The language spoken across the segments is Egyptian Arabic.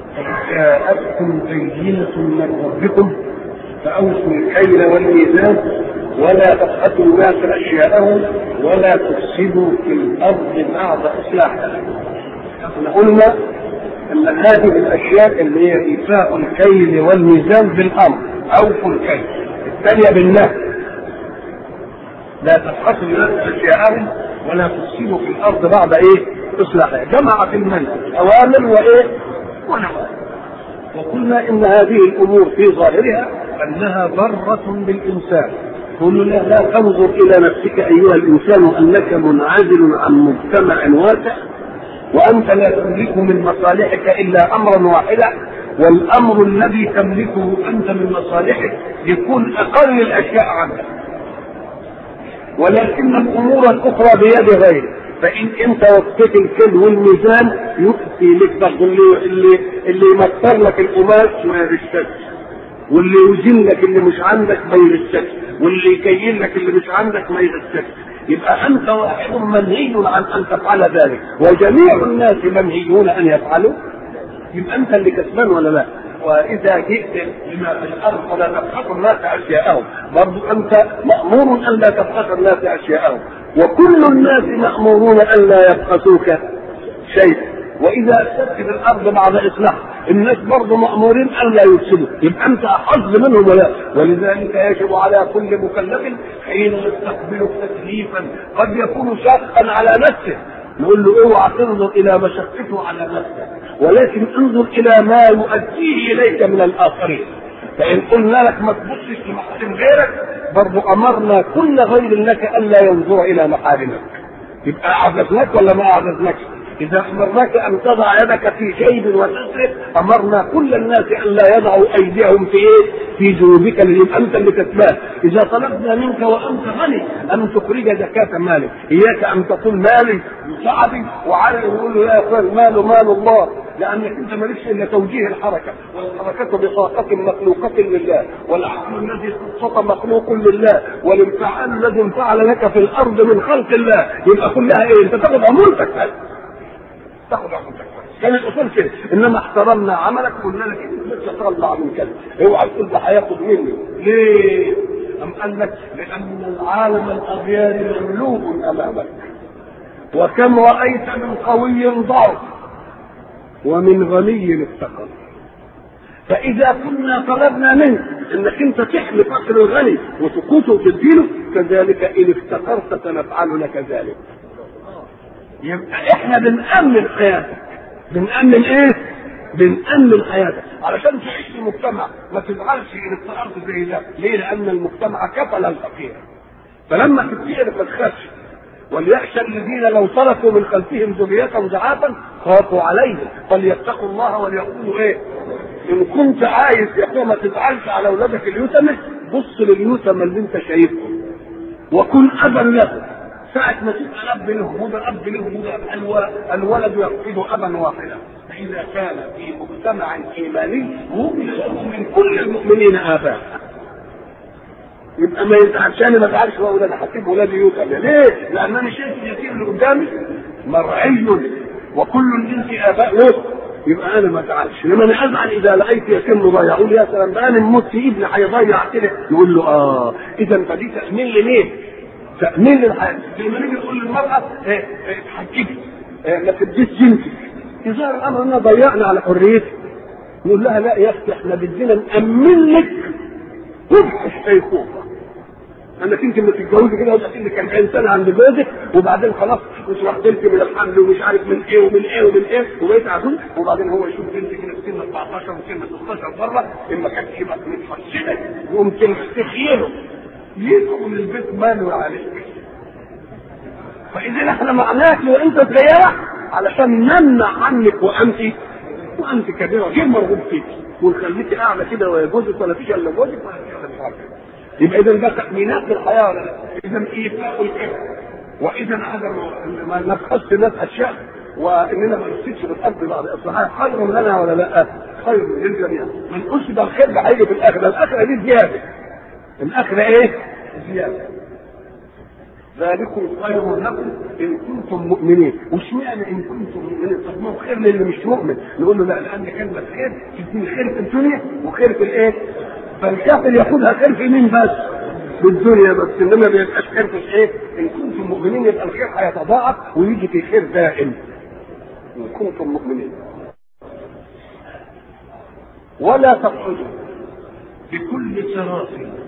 جاءتكم بينة من ربكم فأوفوا الكيل والميزان ولا تبخسوا الناس أشياءهم ولا تفسدوا في الأرض بعد إصلاحها. احنا قلنا أن هذه الأشياء اللي هي إيفاء الكيل والميزان بالأمر أوفوا الكيل. الثانية بالنهي. لا تبخسوا الناس أشياءهم ولا تفسدوا في الأرض بعد إيه؟ إصلاحها. جمع في المنهج أوامر وإيه؟ ونواهي. وقلنا ان هذه الامور في ظاهرها انها ضره بالانسان قلنا لا تنظر الى نفسك ايها الانسان انك منعزل عن مجتمع واسع وانت لا تملك من مصالحك الا امرا واحدا والامر الذي تملكه انت من مصالحك يكون اقل الاشياء عنك ولكن الامور الاخرى بيد غيرك فان انت وفيت الكيل والميزان يؤتي لك برضه اللي اللي اللي يمطر لك القماش ما يرشكش واللي يوزن لك اللي مش عندك ما يرشكش واللي يكيل لك اللي مش عندك ما يرشكش يبقى انت واحد منهي عن ان تفعل ذلك وجميع الناس منهيون ان يفعلوا يبقى انت اللي كسبان ولا لا؟ واذا جئت لما في الارض فلا تبخس الناس اشياءهم برضو انت مامور ان لا تبخس الناس اشياءهم وكل الناس مامورون ان لا يبخسوك شيئا واذا افسدت في الارض بعد اصلاح الناس برضه مامورين ان لا يفسدوا يبقى انت احظ منهم ولا ولذلك يجب على كل مكلف حين يستقبل تكليفا قد يكون شاقا على نفسه نقول له اوعى تنظر الى مشقته على نفسك ولكن انظر الى ما يؤديه اليك من الاخرين فان قلنا لك ما تبصش لمحارم غيرك برضو امرنا كل غير لك الا ينظر الى محارمك يبقى اعجزناك ولا ما اعجزناكش إذا أمرناك أن تضع يدك في جيب وتصرف أمرنا كل الناس أن لا يضعوا أيديهم في إيه؟ في جيوبك اللي أنت اللي كسبان، إذا طلبنا منك وأنت غني أن تخرج زكاة مالك، إياك أن تقول مالي وشعبي وعلي يقول له يا أخوان مال مال الله، لأنك أنت مالكش إلا توجيه الحركة، والحركة بطاقة مخلوقة لله، والعقل الذي خط مخلوق لله، والانفعال الذي انفعل لك في الأرض من خلق الله، يبقى كلها إيه؟ أنت تاخذ عمولتك تاخد عقدك كان الاصول كده انما احترمنا عملك قلنا لك انت تطلع من كذا اوعى تقول ده هياخد مني ليه؟ أم قال لك لأن العالم الأغيار مملوء أمامك وكم رأيت من قوي ضعف ومن غني افتقر فإذا كنا طلبنا منك انك انت تحمي فقر الغني وتقوته وتديله كذلك ان افتقرت سنفعل لك ذلك يبقى احنا بنأمن حياتك بنأمن ايه؟ بنأمن حياتك علشان تعيش في مجتمع ما تزعلش ان افتقرت زي ده ليه؟ لأن المجتمع كفل الفقير فلما تفتقر ما تخافش وليخشى الذين لو تركوا من خلفهم ذرية ضعافا خافوا عليهم فليتقوا الله وليقولوا ايه؟ ان كنت عايز يا ما تزعلش على اولادك اليتامى بص لليتامى اللي انت شايفهم وكن ابا له ساعة ما تبقى أب له وده أب له وده الولد يفقد أبا واحدا فإذا كان في مجتمع إيماني مؤمن من كل المؤمنين آباء يبقى ما يزعلش انا ما ازعلش واقول انا هسيب ولادي يوتم ليه؟ لان انا شايف اليتيم اللي قدامي مرعي وكل الجنس اباء له يبقى انا ما ازعلش انما انا ازعل اذا لقيت يتيم مضيع اقول يا سلام ده انا مت ابني هيضيع كده يقول له اه اذا فدي تامين لمين؟ تامين للحياه زي ما نيجي نقول للمراه ايه اتحجبي إيه ما تديش جنسك اذا الامر اننا ضيعنا على حريتك نقول لها لا يا اختي احنا بدينا نامن لك قبح الشيخوخه انك انت لما تتجوزي كده وتبقى انك 40 سنه عند جوزك وبعدين خلاص مش واخدلك من الحمل ومش عارف من ايه ومن ايه ومن ايه وبقيت عزوز وبعدين هو يشوف بنتك كده في سن 14 وسن 16 بره اما كانت يبقى متفشله يقوم تخيله يدخل البيت ماله عليك فاذا احنا معناك وانت صغيره علشان نمنع عنك وانت وانت كبيره غير مرغوب فيك ونخليكي قاعده كده ويا جوزك ولا فيش الا جوزك ولا فيش الا مش عارف يبقى اذا ده تامينات للحياه ولا لا؟ اذا ايفاء الكفر واذا عدم ما نفحص الناس اشياء واننا ما نفسدش بالارض بعد اصلاحها خير لنا ولا لا؟ خير للجميع ما نقولش ده الخير ده هيجي في الاخره الاخره دي زياده الاخره ايه؟ زياده ذلكم خير لكم ان كنتم مؤمنين واشمعنى ان كنتم مؤمنين طب ما هو خير للي مش مؤمن نقول له لا لان كلمه خير تديني خير في الدنيا وخير في الايه؟ فالكافر ياخذها خير في مين بس؟ في الدنيا بس انما ما بيبقاش خير في الايه؟ ان كنتم مؤمنين يبقى الخير هيتضاعف ويجي في خير دائم ان كنتم مؤمنين ولا تقعدوا بكل صراط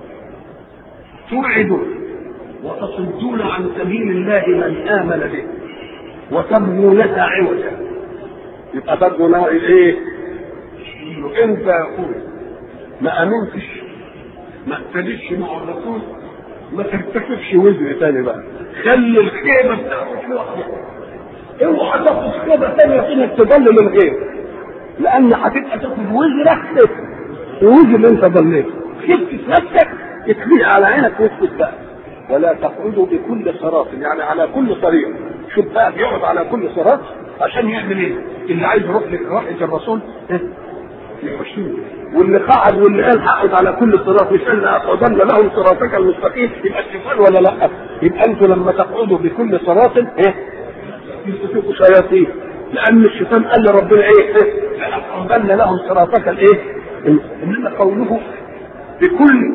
توعدون وتصدون عن سبيل الله من امن به وتبغونها عوجا يبقى برضه نوع ايه؟ انت يا اخوي ما امنتش ما اقتدتش مع الرسول ما ترتكبش وزن تاني بقى خلي الخيبه بتاعتك لوحدك اوعى تاخد خيبه تانيه في انك تضل من غير لان هتبقى تاخد وزرك الوزن اللي انت ضليته خفت في نفسك اتبيع على عينك واسكت بقى ولا تقعدوا بكل صراط يعني على كل طريق شوف بقى بيقعد على كل صراط عشان يعمل ايه؟ اللي عايز يروح لراحة الرسول يخشوه واللي قعد واللي قال هقعد على كل صراط مش قال اقعدن لهم صراطك المستقيم يبقى الشيطان ولا لا؟ يبقى انتوا لما تقعدوا بكل صراط ايه؟ يمسكوا شياطين لان الشيطان قال لربنا ايه؟ لأقعدن لهم صراطك الايه؟ انما قوله بكل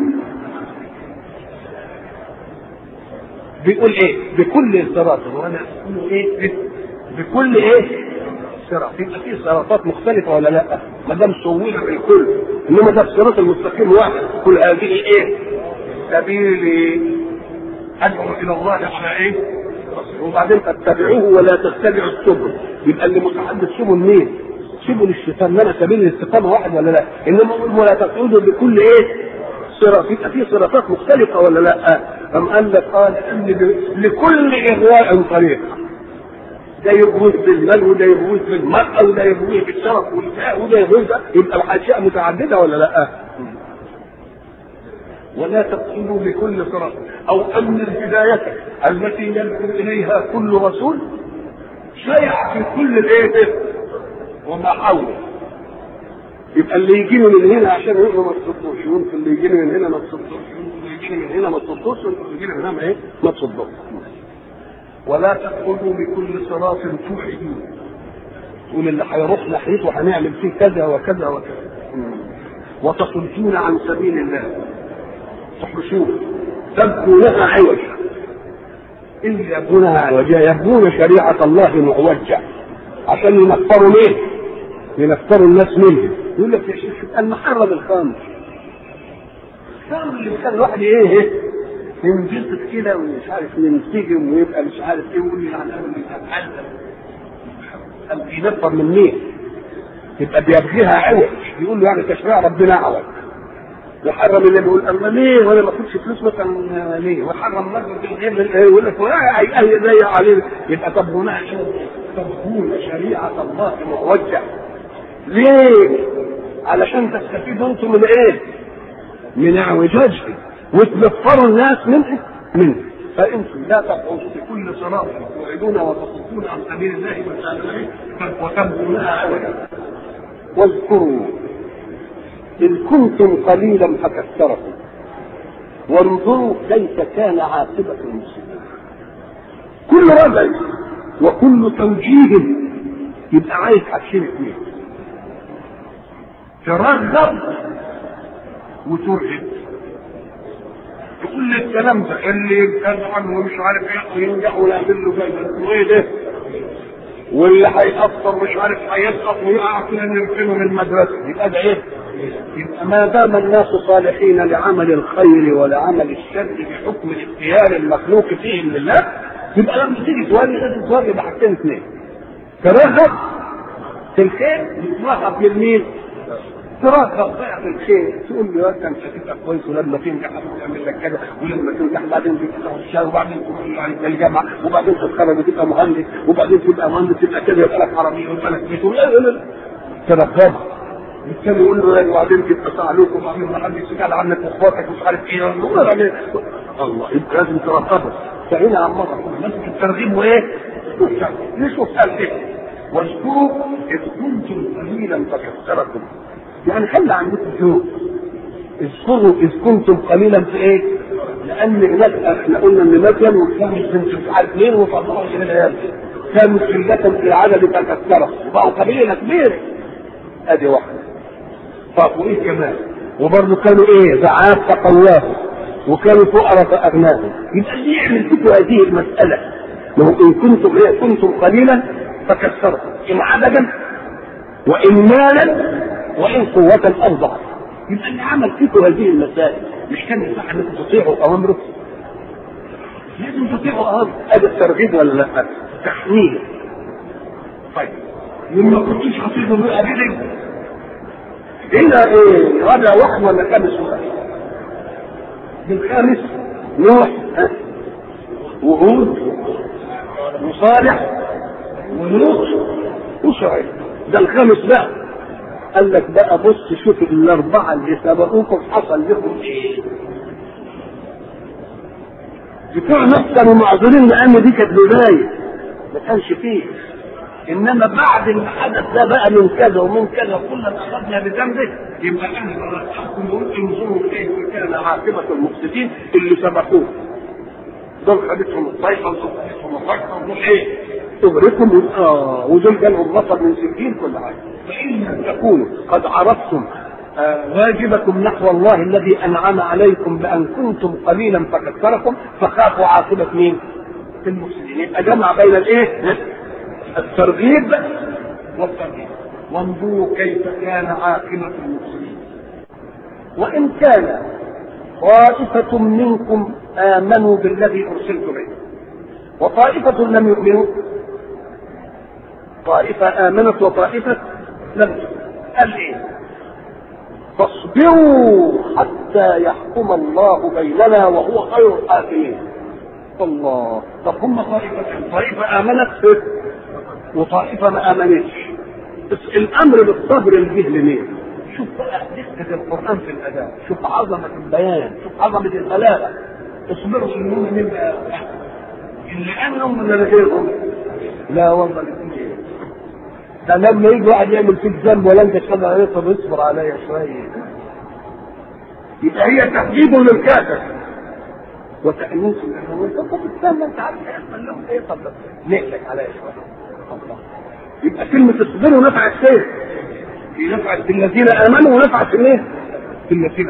بيقول ايه بكل صراط وانا اقول ايه بكل ايه صراط يبقى في صراطات مختلفه ولا لا ما دام سوينا بالكل انما ده الصراط المستقيم واحد كل هذه ايه سبيلي ادعو الى الله على ايه وبعدين اتبعوه ولا تتبعوا السبل يبقى اللي متحدث سبل مين سبل الشيطان لنا سبيل الاستقامه واحد ولا لا انما ولا تقعدوا بكل ايه صراط يبقى في صراطات مختلفة ولا لا؟ أم قال لك قال إن لكل إغواء طريق. ده يبوظ بالمال وده يبوظ بالمرأة وده يبوظ بالشرف والنساء وده يبوظ يبقى الأشياء متعددة ولا لا؟ ولا تقصدوا بكل صراط أو أن الهداية التي يدعو إليها كل رسول شيع في كل الإيه وما حوله يبقى اللي يجيني من هنا عشان يقرا ما تصدوش وانت اللي يجيني من هنا ما تصدوش وانت اللي يجيني من هنا ما تصدوش وانت اللي يجيني من هنا ايه ما تصدوش ولا تقعدوا بكل صراط توحدون تقول اللي هيروح ناحيته هنعمل فيه كذا وكذا وكذا وتصدون عن سبيل الله تحرسوه تبقوا لها عوجا إن يبغونها عوجا يبغون شريعة الله معوجة عشان ينفروا ليه؟ ينفروا الناس منه يقول لك يا شيخ المحرم الخمر الخمر اللي بيخلي الواحد ايه ايه ينجلط كده ومش عارف ينسجم ويبقى مش عارف ايه ويقول لي عن امر ينفر من مين؟ يبقى بيبغيها عوج يقول له يعني تشريع ربنا عوج وحرم اللي بيقول اما ليه وانا ما اخدش فلوس مثلا ليه وحرم نقل بالغير يقول لك اي زي عليه يبقى طب هنا تبغون شريعه الله موجه ليه؟ علشان تستفيدوا انتم من ايه؟ من اعوجاجه وتنفروا الناس منه منه فانتم لا تقعدوا في كل صلاه توعدون وتصدون عن سبيل الله وتبغونها عوجا واذكروا إن كنتم قليلا فكثركم وانظروا كيف كان عاقبة المسلمين كل رجل وكل توجيه يبقى عايز حاجتين اثنين ترغب وترهب تقول لي الكلام ده اللي يبتعد عنه ومش عارف ايه وينجح ويعمل له كذا وايه ده واللي هيأثر مش عارف هيسقط ويقع كده نركنه من المدرسه يبقى ده ايه؟ يبقى ما دام الناس صالحين لعمل الخير ولعمل الشر بحكم الاختيار المخلوق فيهم لله يبقى لما تيجي تولي لازم تولي بحاجتين اثنين ترغب في الخير وترغب للمين؟ ترغب بقى في الخير تقول له انت مش هتبقى كويس ولما تنجح هتعمل لك كذا ولما تنجح بعدين تفتح الشهر وبعدين تروح الجامعه وبعدين تتخرج وتبقى مهندس وبعدين تبقى مهندس تبقى كذا يبقى لك عربيه ويبقى لك بيت ترغب بالتالي يقول له وبعدين تبقى صعلوك وبعدين ما حد يسال عنك واخواتك مش عارف ايه الله يبقى لازم ترقبه فهنا عن مره لازم الترغيب وايه؟ نشوف ترغيب واذكروا اذ كنتم قليلا فكثركم يعني خلى عندكم ذوق اذكروا اذ كنتم قليلا في ايه؟ لان هناك احنا قلنا ان مدين كانت بنت مش عارف مين وطلعوا من العيال كانوا قلة في العدد تكثرت وبقوا قبيلة كبيرة ادي واحدة طب وايه كمان وبرضه كانوا ايه ضعاف فقواهم وكانوا فقراء فاغناهم يبقى اللي يعمل فيكم هذه المسألة لو ان كنتم إيه كنتم قليلا فكثرتم ان عددا وان مالا وان قوة او ضعف يبقى اللي عمل فيكم هذه المسائل مش كان يصح انكم تطيعوا اوامره لازم تطيعوا اوامره هذا الترغيب ولا لا؟ تحميل طيب لما كنتوش هتطيعوا بقى ابدا هنا ايه رابع واحد ولا خامس واحد؟ الخامس نوح ها؟ وهود وصالح ولوط وشعيب ده الخامس بقى قال لك بقى بص شوف الاربعه اللي سبقوكم حصل لهم ايه بتوع نفس كانوا معذورين لان دي كانت بدايه ما كانش فيه انما بعد اللي حدث ده بقى من كذا ومن كذا وكلنا اخذنا بذنبه يبقى انا برشحكم ونقول انظروا كيف كان عاقبه المفسدين اللي سبقوه دول خدتهم الطائفه ودول خدتهم الركبه ودول ايه؟ تغرقهم اه ودول جالهم بصر من سجين كل حاجه فان لم تكونوا قد عرفتم آه واجبكم نحو الله الذي انعم عليكم بان كنتم قليلا فكثركم فخافوا عاقبه مين؟ المفسدين يبقى جمع بين الايه؟ الترغيب والترهيب وانظروا كيف كان عاقبه المفسدين وان كان طائفة منكم آمنوا بالذي أرسلت به وطائفة لم يؤمنوا طائفة آمنت وطائفة لم تؤمن قال إيه؟ فاصبروا حتى يحكم الله بيننا وهو خير الحاكمين الله طب هم طائفتين طائفة آمنت وطائفة ما آمنتش بس الأمر بالصبر الجه لمين؟ شوف بقى دقة القرآن في الأداء، شوف عظمة البيان، شوف عظمة البلاغة. اصبروا انهم من اللي انهم من غيرهم لا والله الاثنين ده لما يجي واحد يعمل فيك ذنب ولا انت تشهد عليه طب اصبر عليا شويه يبقى هي تحديد للكافر وتأنيس له انت طب استنى انت عارف هيحصل لهم ايه طب نقلك عليا شويه الله يبقى كلمة اصبروا نفعت فين؟ في نفعت في الذين امنوا ونفعت في ايه؟ في الذين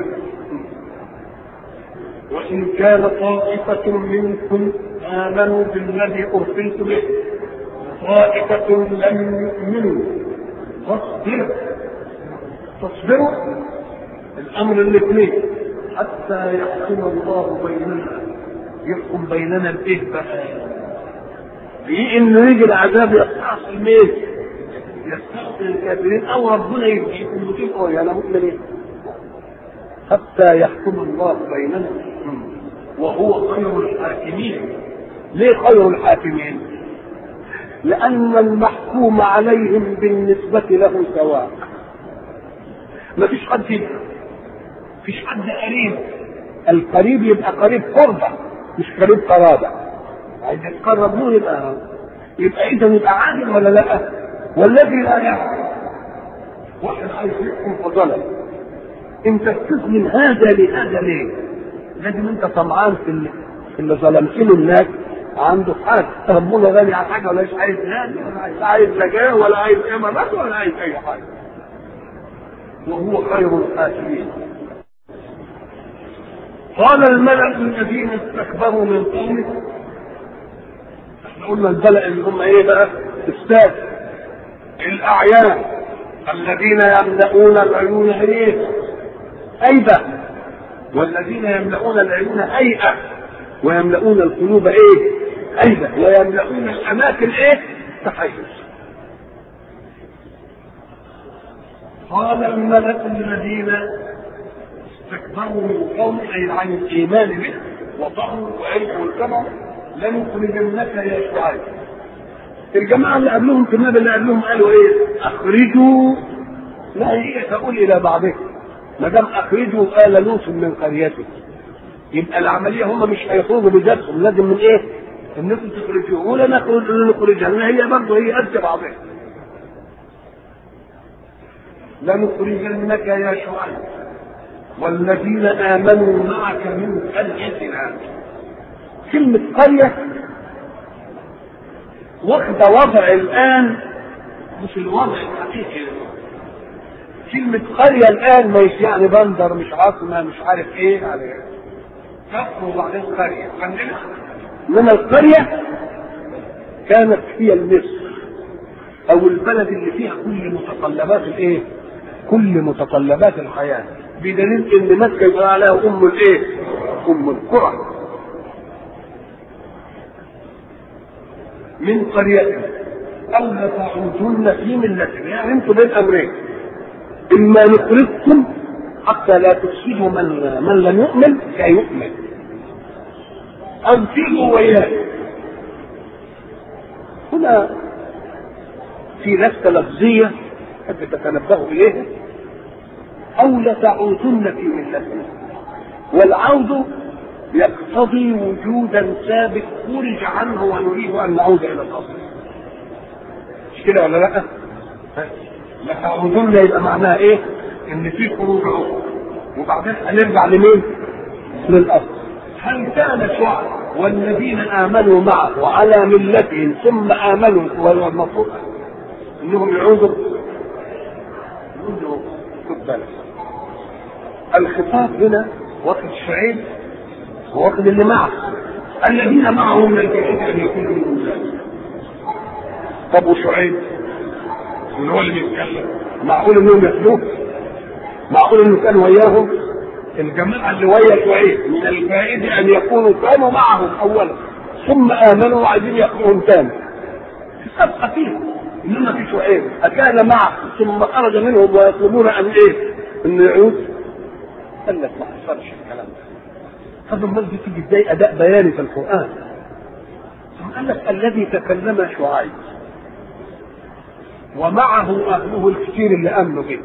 وإن كان طائفة منكم آمنوا بالذي أرسلت به طائفة لم يؤمنوا فاصبروا تصبروا الأمر الاثنين حتى يحكم الله بيننا يحكم بيننا بإيه بقى؟ في إنه يجي العذاب يستعصي مين؟ يستعصي الكافرين أو ربنا يجيكم وتبقوا يا مؤمنين حتى يحكم الله بيننا وهو خير الحاكمين ليه خير الحاكمين لأن المحكوم عليهم بالنسبة له سواء ما فيش حد فيه فيش حد قريب القريب يبقى قريب قربة مش قريب قرابة عايز يتقرب له يبقى يبقى إذا يبقى عادل ولا لا؟ والذي لا يعلم واحد عايز يحكم فضلا انت بتسلم هذا لهذا ليه؟ لازم انت طمعان في اللي, في اللي ظلمت له الناس عنده حاجه ربنا غني عن حاجه ولا مش عايز غني ولا عايز عايز زكاه ولا عايز امارات ولا عايز اي حاجه وهو خير الحاكمين قال الملأ الذين استكبروا من قومه احنا قلنا الملأ اللي هم ايه بقى؟ استاذ الاعيان الذين يملؤون العيون ايه؟ أيبة والذين يملؤون العيون هيئة ويملؤون القلوب ايه؟ أيبة ويملؤون الأماكن ايه؟ تحيز قال الملأ الذين استكبروا من قوم أي عن الإيمان به وطغوا وعرفوا الكبر لنخرجنك يا شعيب الجماعة اللي قبلهم في النبي اللي قبلهم قالوا ايه؟ أخرجوا لا هي تقول إلى بعضكم ما دام اخرجوا ال لوط من قريته يبقى العمليه هم مش هيخرجوا بذاتهم لازم من ايه؟ انكم تخرجوه ولا نخرج نخرجها لان هي برضه هي قد بعضها. لنخرجنك يا شعيب والذين آمنوا معك من قريتنا كلمة قرية واخدة وضع الآن مش الوضع الحقيقي كلمة قرية الآن مش يعني بندر مش عاصمة مش عارف إيه يعني كفر وبعدين قرية عندنا من القرية كانت هي المصر أو البلد اللي فيها كل متطلبات الإيه؟ كل متطلبات الحياة بدليل إن مكة يقول عليها أم الإيه؟ أم القرى من قرية أو لتعودن في ملتنا يعني أنتم بين أمرين إما نخرجكم حتى لا تفسدوا من من لم يؤمن فيؤمن أو تيجوا وياه هنا في لفتة لفظية حتى تتنبهوا إليها أو لتعودن في ملتنا والعود يقتضي وجودا سابق خرج عنه ونريد أن نعود إلى الأصل مش كده ولا لا؟ لتعودن يبقى معناها إيه؟ إن في خروج عود وبعدين هنرجع لمين؟ للأصل هل كان شعب والذين آمنوا معه على ملتهم ثم آمنوا والمفروض انهم يعودوا يقولوا خد بالك الخطاب هنا واخد شعيب واخد اللي معه الذين معه من البعيد ان يكونوا منهم ذلك طب وشعيب من هو اللي بيتكلم معقول انهم يتلوه معقول انه كان وياهم الجماعه اللي ويا شعيب من الفائد ان يكونوا كانوا معهم اولا ثم امنوا وعايزين ياخذوهم ثاني تبقى فيهم انما في شعيب اكان معه ثم خرج منهم ويطلبون ان ايه؟ ان يعود قال لك ما حصلش الكلام ده طب امال دي تيجي ازاي اداء بياني في القران؟ ثم قال لك الذي تكلم شعيب ومعه اهله الكثير اللي امنوا به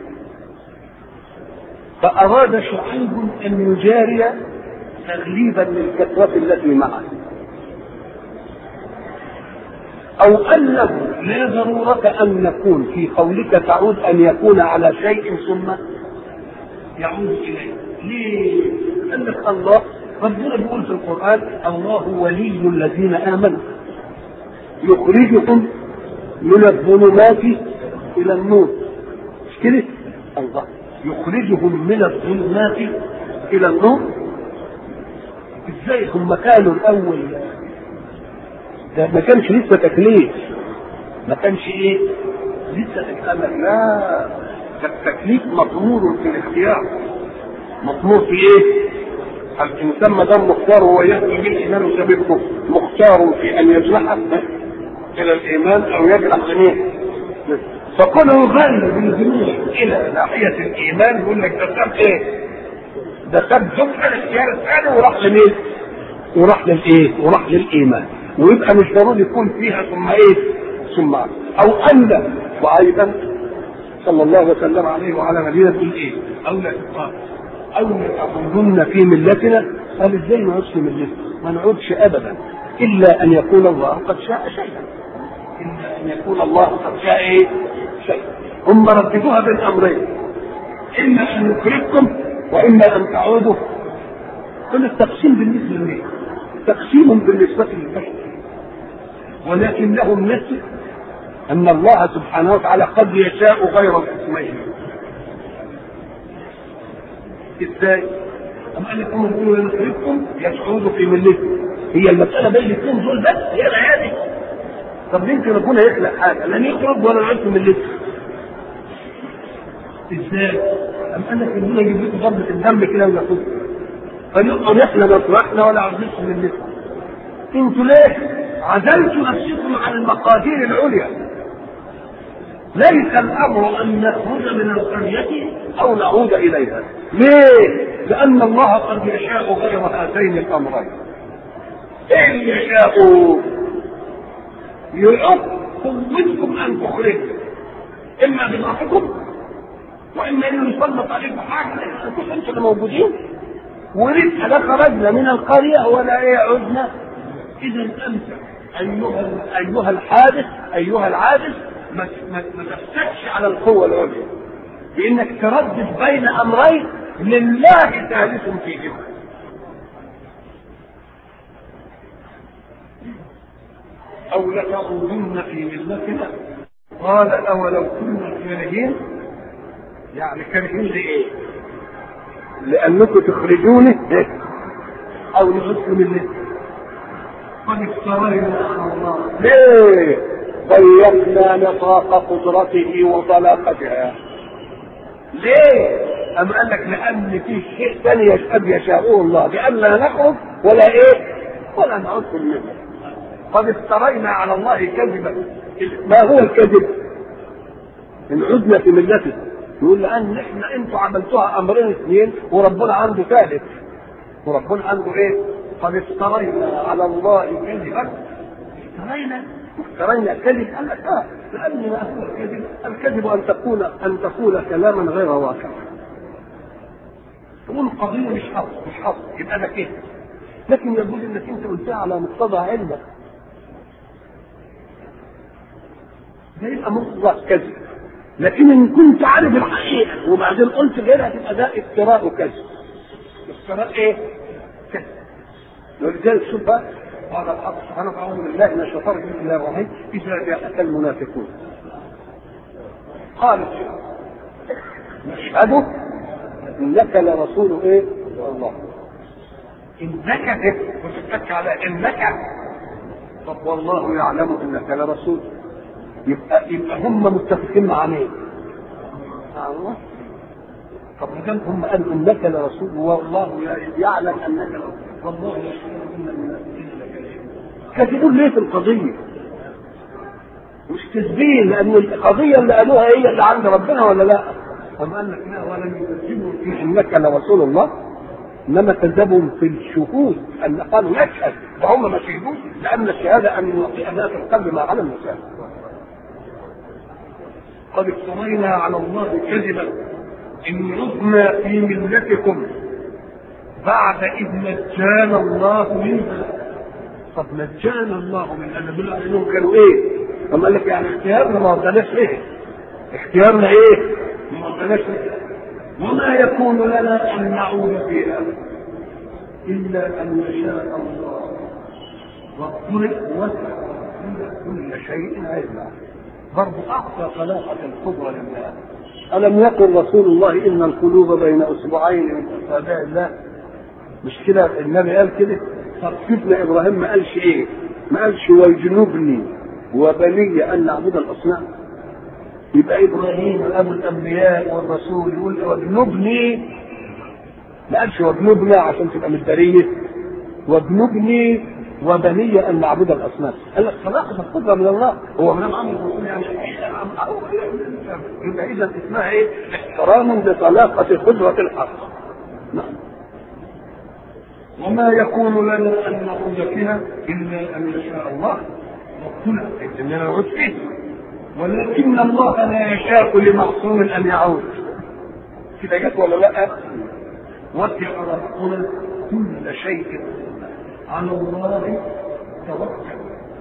فاراد شعيب ان يجاري تغليبا للكثره التي معه أو أنه لا ضرورة أن نكون في قولك تعود أن يكون على شيء ثم يعود إليه ليه؟ قال لك الله ربنا بيقول في القرآن الله ولي الذين آمنوا يخرجكم من الظلمات إلى النور مش كده؟ الله يخرجهم من الظلمات إلى النور ازاي هم كانوا الأول ده ما كانش لسه تكليف ما كانش ايه لسه تكليف لا التكليف مطمور في الاختيار مطمور في ايه الانسان ما دام مختار هو يهدي بالايمان سبيله مختار في ان يجرح الى الايمان او يجرح لمين فكونه يغير بالجنود الى ناحيه الايمان يقول لك ده ساب ايه ده ساب دفع الاختيار الثاني وراح لمين وراح للايه وراح للايمان ويبقى مش ضروري يكون فيها ثم ايه ثم او ان وايضا صلى الله وسلم عليه وعلى نبينا تقول ايه او لا تقال او لتعودن في ملتنا قال ازاي نعود في ملتنا ما نعودش ابدا الا ان يكون الله قد شاء شيئا الا ان يكون الله قد شاء ايه شيئا هم رددوها بين امرين اما ان نكرهكم واما ان تعودوا كل التقسيم بالنسبه لمين تقسيم بالنسبة للبشر ولكن لهم نسل أن الله سبحانه وتعالى قد يشاء غير القسمين إزاي؟ أم قال لكم يقولوا لنخرجكم يسعودوا في ملتكم هي المسألة بين الاثنين دول بس هي العيادة طب يمكن ربنا يخلق حاجة لن يخرج ولا يعود في ملتكم ازاي؟ أم قال لك ربنا يجيب لكم ضربة الدم كده وياخدكم فنقدر احنا مطرحنا ولا عزلتكم من نفسكم انتوا ليه عزلتوا نفسكم عن المقادير العليا ليس الامر ان نخرج من القريه او نعود اليها ليه لان الله قد يشاء غير هاتين الامرين ايه اللي يشاء يعق قوتكم ان تخرجوا اما بضعفكم واما ان يسلط عليكم حاجه انتم انتم اللي موجودين ولسه لا خرجنا من القرية ولا ايه عدنا إذا أنت أيها أيها الحادث أيها العادث ما ما تفتحش على القوة العليا بإنك تردد بين أمرين لله ثالث فيهما أو لتعودن في ملتنا قال أولو كنا كارهين يعني كارهين لإيه؟ لأنكم تخرجوني أو نعدكم ملتي قد افترينا على الله ليه؟ ضيقنا نطاق قدرته وطلاقتها ليه؟ أم قال لك لأن في شيء ثاني قد يشاءه الله بأن لا نخرج ولا إيه؟ ولا نعود في الملة قد افترينا على الله كذبا ما هو الكذب؟ إن عدنا في ملته يقول لأن إحنا أنتوا عملتوها أمرين اثنين وربنا عنده ثالث وربنا عنده إيه؟ قد افترينا على الله كذبا افترينا افترينا كذب قال لك اه لان ما هو الكذب؟ الكذب ان تقول ان تقول كلاما غير واقع تقول قضيه مش حق مش حق يبقى ده كذب لكن يقول انك انت قلتها على مقتضى علمك ده يبقى مقتضى كذب لكن ان كنت عارف الحقيقه وبعدين قلت غيرها تبقى ده افتراء وكذب افتراء ايه؟ كذب ولذلك شوف بقى قال الحق سبحانه وتعالى اعوذ بالله من الشيطان الرجيم بسم الله الرحمن اذا جاءك المنافقون قالوا نشهد انك لرسول ايه؟ الله انك وتتك على انك طب والله يعلم انك لرسول يبقى يبقى هم متفقين مع مين؟ مع الله طب ما دام هم قالوا انك لرسول والله يعلم انك لرسول والله يشهد ان المنافقين كاتبون ليه في القضيه؟ مش تسبيل لان القضيه اللي قالوها هي اللي عند ربنا ولا لا؟ طب قال لك لا ولم يكذبوا في انك لرسول الله انما كذبوا في الشهود ان قالوا نشهد وهم ما شهدوش لان الشهاده ان يعطي ابناء في القلب ما على المشاهد قد افترينا على الله كذبا ان عدنا في ملتكم بعد اذ نجانا الله منها طب نجانا الله من ان دول انهم كانوا ايه؟ طب قال لك يعني اختيارنا ما رضناش ايه؟ اختيارنا ايه؟ ما رضناش ايه؟ وما يكون لنا ان نعود فيها الا ان يشاء الله والطرق وسع كل شيء علما برضه اعطى طلاقه القدره لله الم يقل رسول الله ان القلوب بين اصبعين من اصابع الله مش كده النبي قال كده طب سيدنا ابراهيم ما قالش ايه؟ ما قالش ويجنبني وبني ان نعبد الاصنام يبقى ابراهيم ابو الانبياء والرسول يقول واجنبني ما قالش واجنبنا عشان تبقى مداريه واجنبني وبني ان نعبد الاصنام قال لك صلاحه القدره من الله هو من عمل الرسول يعني يبقى اذا اسمها ايه؟ احترام لطلاقه قدره الحق نعم وما يكون لنا ان نخرج فيها الا ان يشاء الله ربنا اننا نعود فيه ولكن الله لا يشاء لمعصوم ان يعود كده جت ولا لا؟ وسع ربنا كل شيء على الله توكل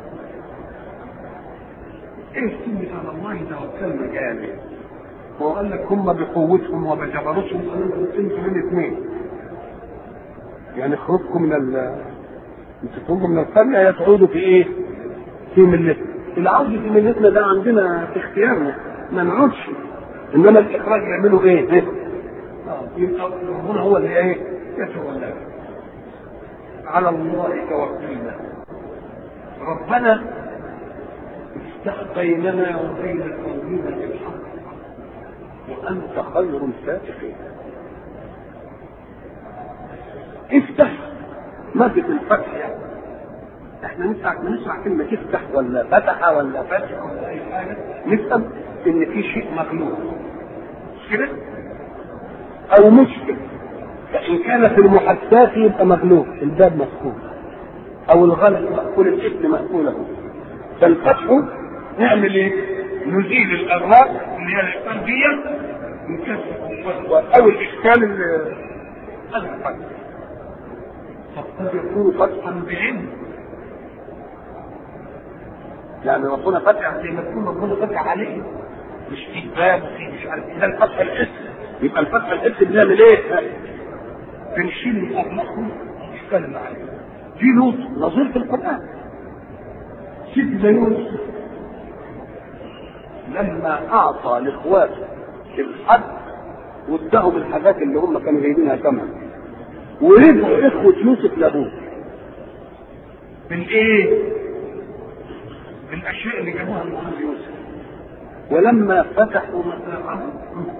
ايه كلمة على الله توكلنا جامد هو قال لك هم بقوتهم وبجبروتهم قالوا انتوا من اثنين يعني خروجكم من ال تخرجوا من القرية يا تعودوا في ايه؟ في ملتنا. العودة في ملتنا ده عندنا في اختيارنا ما نعودش انما الاخراج يعملوا ايه؟ إيه؟ اه يبقى ربنا هو اللي ايه؟ يتولى على الله توكلنا ربنا افتح بيننا وبين قومنا بالحق وانت خير الفاتحين افتح مادة الفتح يعني احنا نسمع نسمع كلمة افتح ولا فتح ولا فتح ولا أي حاجة نفهم إن في شيء مغلوب مش كده؟ أو مشكل فإن كان في المحدثات يبقى مغلوب الباب مقفول أو الغلط مقفول الاسم مقفوله فالفتح نعمل إيه؟ نزيل الأغراض اللي هي الإشكال دي نكسر أو الإشكال اللي هذا الفتح قد يكون فتحا بعلم يعني ربنا فتح زي ما تكون ربنا فتح عليه مش في باب وفي مش عارف ده الفتح الاسم يبقى الفتح الحس بنعمل ايه؟ بنشيل من اخلاقهم نتكلم عليه في لوط نظير في القران سيدنا يونس لما اعطى لاخواته الحد واداهم الحاجات اللي هم كانوا جايبينها ثمن ورجعوا اخوه يوسف لابوه بالايه؟ بالاشياء اللي جابوها من عند يوسف ولما فتحوا متاعهم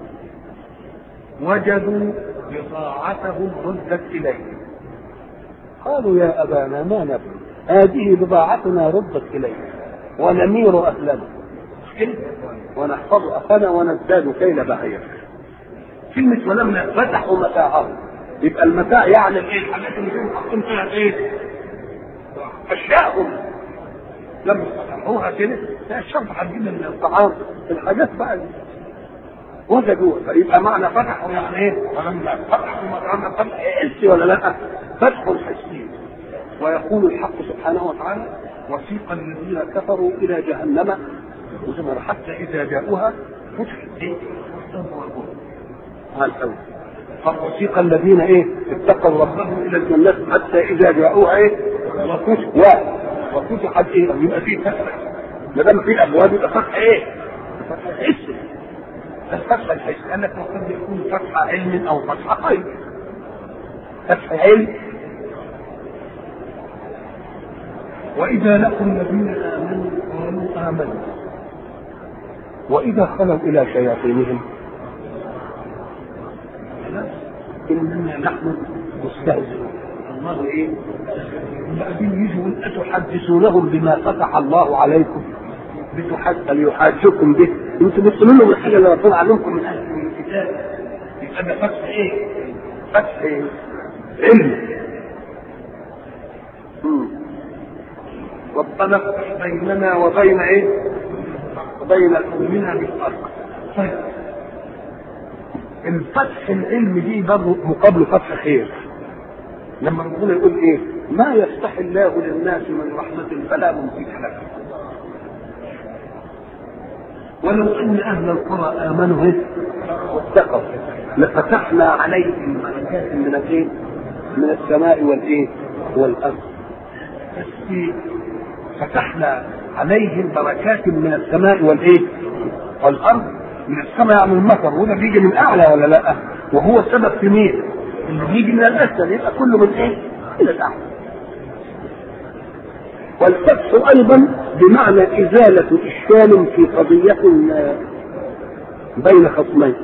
وجدوا بضاعتهم ردت اليهم قالوا يا ابانا ما نبغي هذه بضاعتنا ردت الينا ونمير اهلنا ونحفظ اخانا ونزداد كيل بعير كلمة ولما فتحوا متاعهم يبقى المتاع يعني ايه الحاجات اللي كانوا حاطين فيها ايه؟ اشياءهم لما فتحوها كده لا الشرط هتجيب من الطعام الحاجات بقى وجدوها فيبقى معنى فتحوا يعني ايه؟ ولما فتحوا متاعهم فتح حسي ولا لا؟ فتح حسي ويقول الحق سبحانه وتعالى وسيق الذين كفروا الى جهنم زمر حتى اذا جاءوها فتحت ايه؟ هذا الاول قد وسيق الذين ايه؟ اتقوا ربهم الى الجنة حتى اذا جاءوها ايه؟ وفتح وفتحت ايه؟ يبقى في فتح ما دام في ابواب يبقى فتح ايه؟ فتح حسي الفتح الحسي لانك قد يكون فتح علم او فتح خير فتح علم وإذا لقوا الذين آمنوا قالوا آمنا وإذا خلوا إلى شياطينهم إننا نحن مستهزئون الله إيه؟ بعدين يجوا أتحدثونهم بما فتح الله عليكم بتحد يحاجكم به انتم بتقولوا لهم الحاجه اللي ربنا علمكم من اهل الكتاب يبقى ده فتح ايه؟ فتح إيه؟ علم ربنا افتح بيننا وبين ايه؟ وبين قومنا بالحق. طيب الفتح العلم دي برضه مقابله فتح خير. لما ربنا يقول ايه؟ ما يفتح الله للناس من رحمة فلا ممسك لها. ولو ان اهل القرى امنوا ايه؟ واتقوا لفتحنا عليهم بركات من الايه؟ من السماء والايه؟ والارض. بس فتحنا عليهم بركات من السماء والايه؟ والارض من السماء يعني المطر وده بيجي من اعلى ولا لا؟ وهو سبب في مين؟ اللي بيجي من الاسفل يبقى كله من ايه؟ من الاعلى. والفتح ايضا بمعنى ازاله اشكال في قضيه بين خصمين.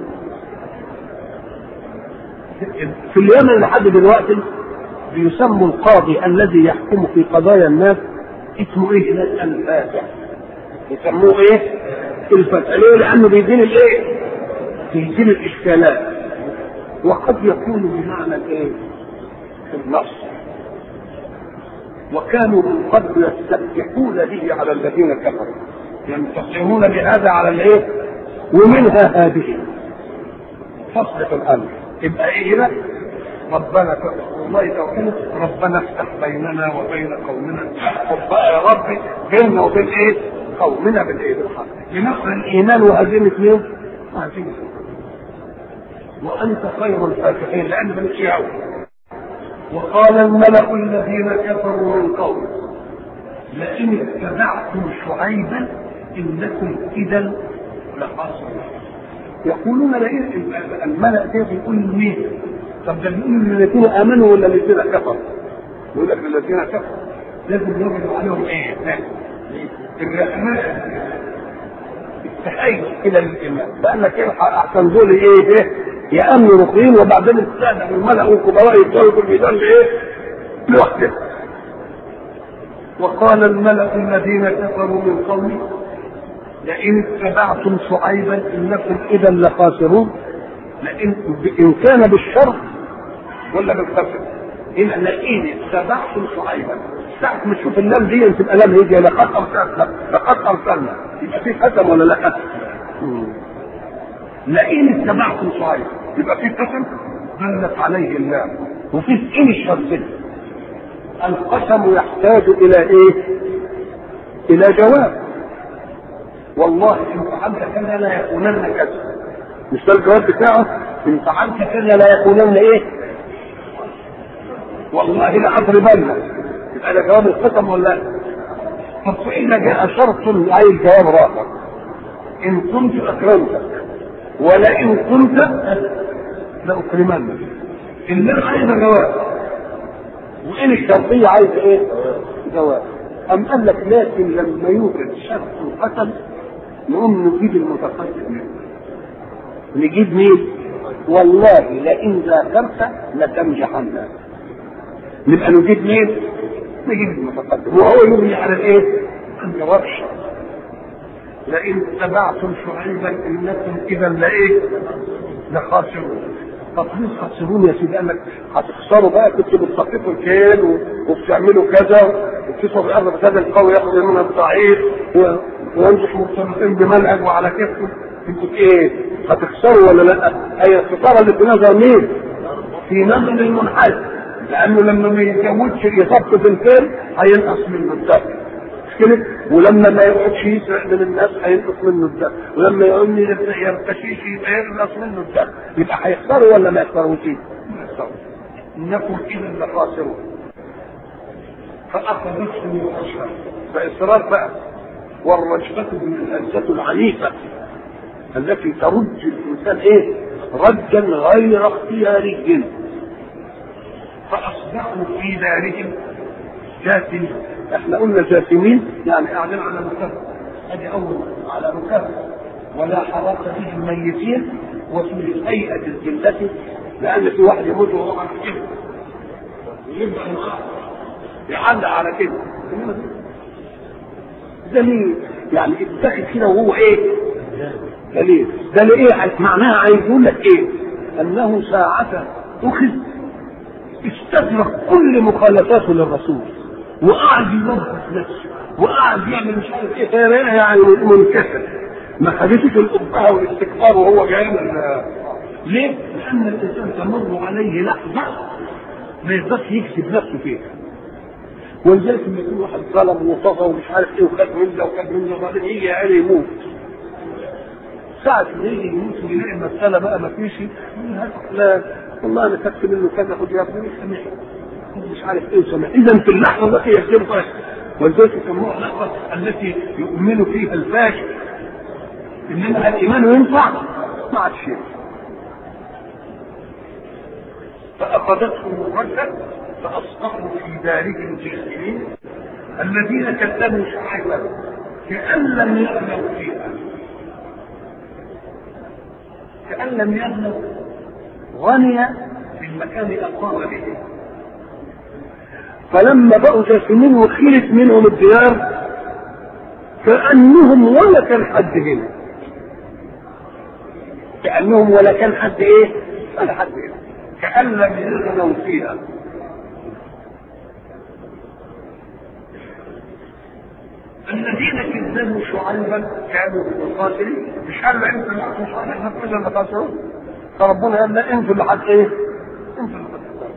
في اليمن لحد دلوقتي بيسموا القاضي الذي يحكم في قضايا الناس اسمه ايه هناك الفاتح يسموه ايه الفتح ليه لانه بيزيل الايه بيزيل الاشكالات وقد يكون بمعنى الايه النص وكانوا من قبل يستفتحون به على الذين كفروا ينتصرون بهذا على الايه ومنها هذه فصلة الامر يبقى ايه هنا ربنا والله توحيد ربنا افتح بيننا وبين قومنا احفظ بقى يا ربي بيننا وبين ايه؟ قومنا بالايه؟ بالحق لنصر الايمان وهزيمه مين؟ وهزيمه وانت خير الفاتحين لان مالكش يعود وقال الملأ الذين كفروا من قوم لئن اتبعتم شعيبا انكم اذا لخاسرون يقولون لئن الملأ ده بيقول مين؟ طب ده بيقول للذين امنوا ولا الذين كفروا؟ يقول لك للذين كفروا لازم يجب عليهم ايه؟ الرحمن التحيز الى الايمان لانك الحق احسن دول ايه ايه؟ يامنوا رقيين وبعدين الساده والملأ والكبراء يدخلوا في الميدان بايه؟ لوحده وقال الملأ الذين كفروا من قومه لئن اتبعتم شعيبا انكم اذا لخاسرون لئن ان كان بالشر ولا بالخسر هنا لئن اتبعتم شعيبا ساعة ما تشوف اللام دي تبقى لام هيجي لقد ارسلنا لقد ارسلنا يبقى في قسم ولا لا؟ لئن اتبعتم شعيبا يبقى في قسم دلت عليه اللام وفي ان الشرط القسم يحتاج الى ايه؟ الى جواب والله ان فعلت كذا لا يكونن كذا مش ده الجواب بتاعه ان فعلت كذا لا يكونن ايه والله لاضربن يبقى ده جواب القسم ولا لا طب فإن جاء شرط أي الجواب رابع إن كنت أكرمتك ولئن كنت لأكرمنك إن أنا عايز جواب وإن الشرطية عايز إيه؟ جواب أم قال لك لكن لما يوجد شرط القتل نقوم نجيب المتقدم نجيب مين؟ والله لئن ذاكرت لتنجحن نبقى نجيب مين؟ نجيب المتقدم وهو يبني على الايه؟ الجواب الشرط لئن اتبعتم شعيبا انكم اذا لايه؟ لخاسرون طب ليه تخسرون يا سيدي؟ قال لك هتخسروا بقى كنتوا بتسقطوا الكيل و- وبتعملوا كذا وبتصرفوا الارض بكذا القوي ياخذ منها الضعيف و- وينجح مرتبطين بمنهج وعلى كيفكم انتوا ايه؟ هتخسروا ولا لا؟ هي الخساره اللي في نظر مين؟ في نظر المنحاز لانه لما ما يتجوزش يثبت في الكيل هينقص منه الدخل مش كده؟ ولما ما يقعدش يسرق من الناس هينقص منه الدخل ولما يقوم يرتشيش يبقى ينقص منه الدخل يبقى هيخسروا ولا ما يخسروش؟ ما يخسروا انكم اذا لخاسرون فاخذتهم الرجفه فاصرار بقى والرجفه من الهزه العنيفه التي ترج الانسان ايه؟ رجا غير اختياري فاصبحوا في دارهم جاثمين احنا قلنا جاثمين يعني قاعدين على مكان ادي اول على مكان ولا حراك بهم ميتين وفي هيئه الجلة لان في واحد يموت وهو على كده ويبدا يعلق على كده دليل يعني اتخذ كده وهو ايه؟ دليل ده ايه معناها عايز يقول لك ايه؟ انه ساعة اخذ استدرك كل مخالفاته للرسول وقعد يوظف نفسه وقعد يعمل مش عارف ايه فيلاقيها يعني منكسر ما خدتش الابهه والاستكبار وهو جاي من ليه؟ لان الانسان تمر عليه لحظه ما يقدرش يكسب نفسه فيها ولذلك لما يكون واحد ظلم وطغى ومش عارف ايه وخد من ده وخد من ده وبعدين يجي يا عيني يموت ساعة ما يجي يموت ويلاقي المسألة بقى ما فيش يقول هذا فلان والله انا خدت منه كذا خد يا ابني سامح مش عارف ايه سامح اذا في اللحظة التي يكذبها ولذلك يسموها اللحظة التي يؤمن فيها الفاشل انما الايمان ينفع ما عادش ينفع فاخذتهم الرجل فاصبحوا في دارهم جاثمين الذين كذبوا شعيبا كأن لم يغنوا فيها كأن لم يغنوا غني بالمكان أقام به فلما بقوا جاثمين وخلت منهم الديار كأنهم ولا كان حد هنا كأنهم ولا كان حد ايه؟ ولا حد هنا كأن لم يغنوا فيها الذين كذبوا شعيبا كانوا القاتلين مش قال لا انتوا اللي هتكونوا احنا كلنا اللي خاسرون فربنا قال لا انتوا اللي هت ايه؟ انتوا اللي هتخسروا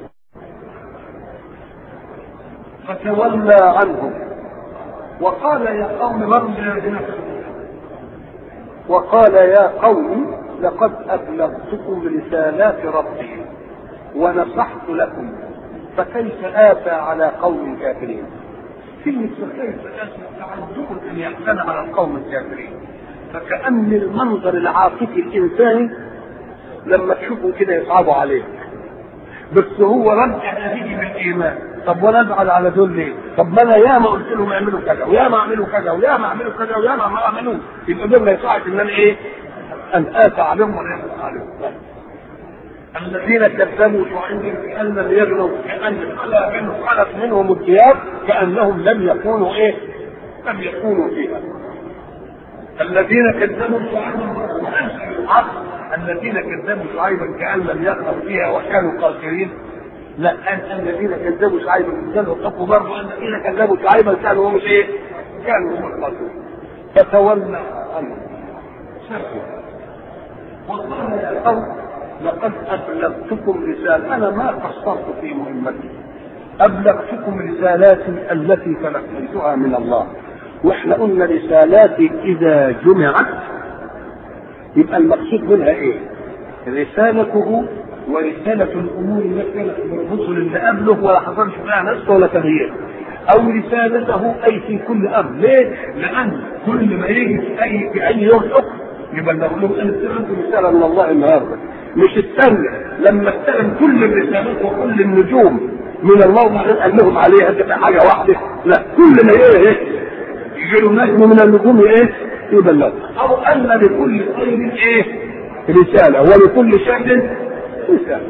فتولى عنهم وقال يا قوم برجع بنفسه وقال يا قوم لقد أبلغتكم رسالات ربي ونصحت لكم فكيف آتى على قوم كافرين كلمة فكيف آتى تعجب أن يحزن على القوم الكافرين فكأن المنظر العاطفي الإنساني لما تشوفه كده يصعب عليك بس هو رجع هذه بالايمان طب وانا ازعل على دول ليه؟ طب ما انا ياما قلت لهم اعملوا كذا وياما اعملوا كذا وياما اعملوا كذا وياما ما اعملوا يبقى دول ما يصحش ان انا ايه؟ ان اتى عليهم ولا يقطع عليهم الذين كذبوا شعيب كأن لم يغنوا كأن خلق منهم خلق منهم الديار كأنهم لم يكونوا ايه؟ لم يكونوا فيها الذين كذبوا شعيبا العصر الذين كذبوا شعيبا كأن لم يغنوا فيها وكانوا قاصرين لا أن الذين كذبوا شعيبا كانوا اتقوا برضه أن الذين كذبوا شعيبا كانوا هم ايه؟ كانوا هم القاصرين فتولى عنهم سكوا وقال يا قوم لقد أبلغتكم رسالة أنا ما قصرت في مهمتي أبلغتكم رسالاتي التي تلقيتها من الله واحنا قلنا رسالاتي إذا جمعت يبقى المقصود منها إيه؟ رسالته ورسالة الأمور التي كانت بالرسل اللي قبله ولا حصلش فيها نسخ ولا تغيير أو رسالته أي في كل أمر ليه؟ لأن كل ما يجي في أي في أي يوم حكم يبلغ لهم أن استلمت رسالة من الله النهاردة مش استنى لما استلم كل الرسالات وكل النجوم من الله وبعدين قال لهم عليها تبقى حاجة واحدة لا كل ما ايه يجي له نجم من النجوم ايه يبلغ أو أن لكل خير ايه رسالة ولكل شر رسالة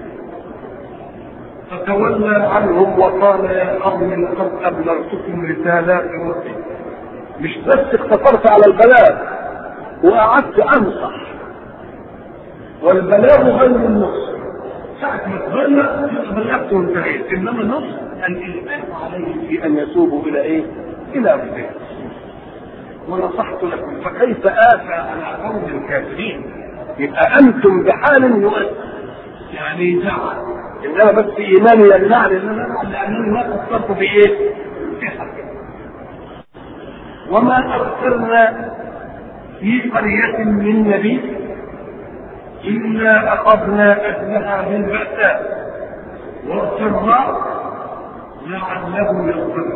فتولى عنهم وقال يا قوم لقد ابلغتكم رسالات ربي مش بس اقتصرت على البلاغ وقعدت انصح والبلاغ غير النص ساعة ما تبلغ بلغت وانتهيت انما النص الالزام عليه في ان يتوبوا الى ايه؟ الى ربهم ونصحت لكم فكيف آسى على قوم الكافرين يبقى انتم بحال يؤثر يعني يزعل انما بس ايماني يمنعني ان انا لانني ما قصرت في ايه؟ في حقه وما ارسلنا في قرية من نبي إلا أخذنا أهلها بالبأساء والضراء لعلهم يضرون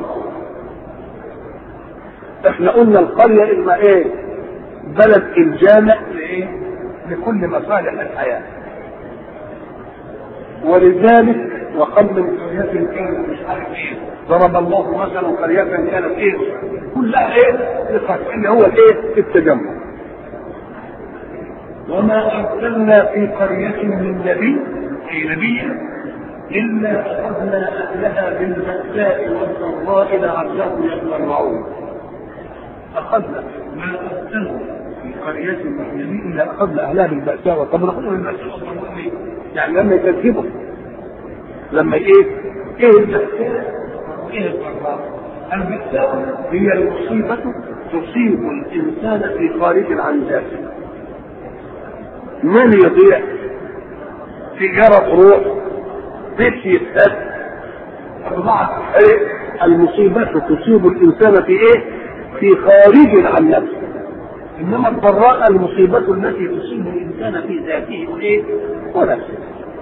احنا قلنا القرية إما إيه؟ بلد الجامع لإيه؟ لكل مصالح الحياة ولذلك وقد من قرية كانت مش عارف ايه ضرب الله مثلا قرية كانت ايه كلها ايه اللي هو الايه التجمع وما ارسلنا في قرية من نبي اي نبي الا اخذنا اهلها بالبأساء والضراء لعلهم يتضرعون اخذنا ما ارسلنا في قرية من نبي الا اخذنا اهلها بالبأساء طب ناخذهم بالبأساء والضراء يعني لما يكذبوا لما ايه ايه البأساء ايه الضراء البأساء هي المصيبة تصيب الإنسان في خارج عن ذاته من يضيع تجارة تروح بيت يتهد ايه المصيبة تصيب الإنسان في ايه في خارج عن نفسه انما الضراء المصيبة التي تصيب الانسان في ذاته وايه ونفسه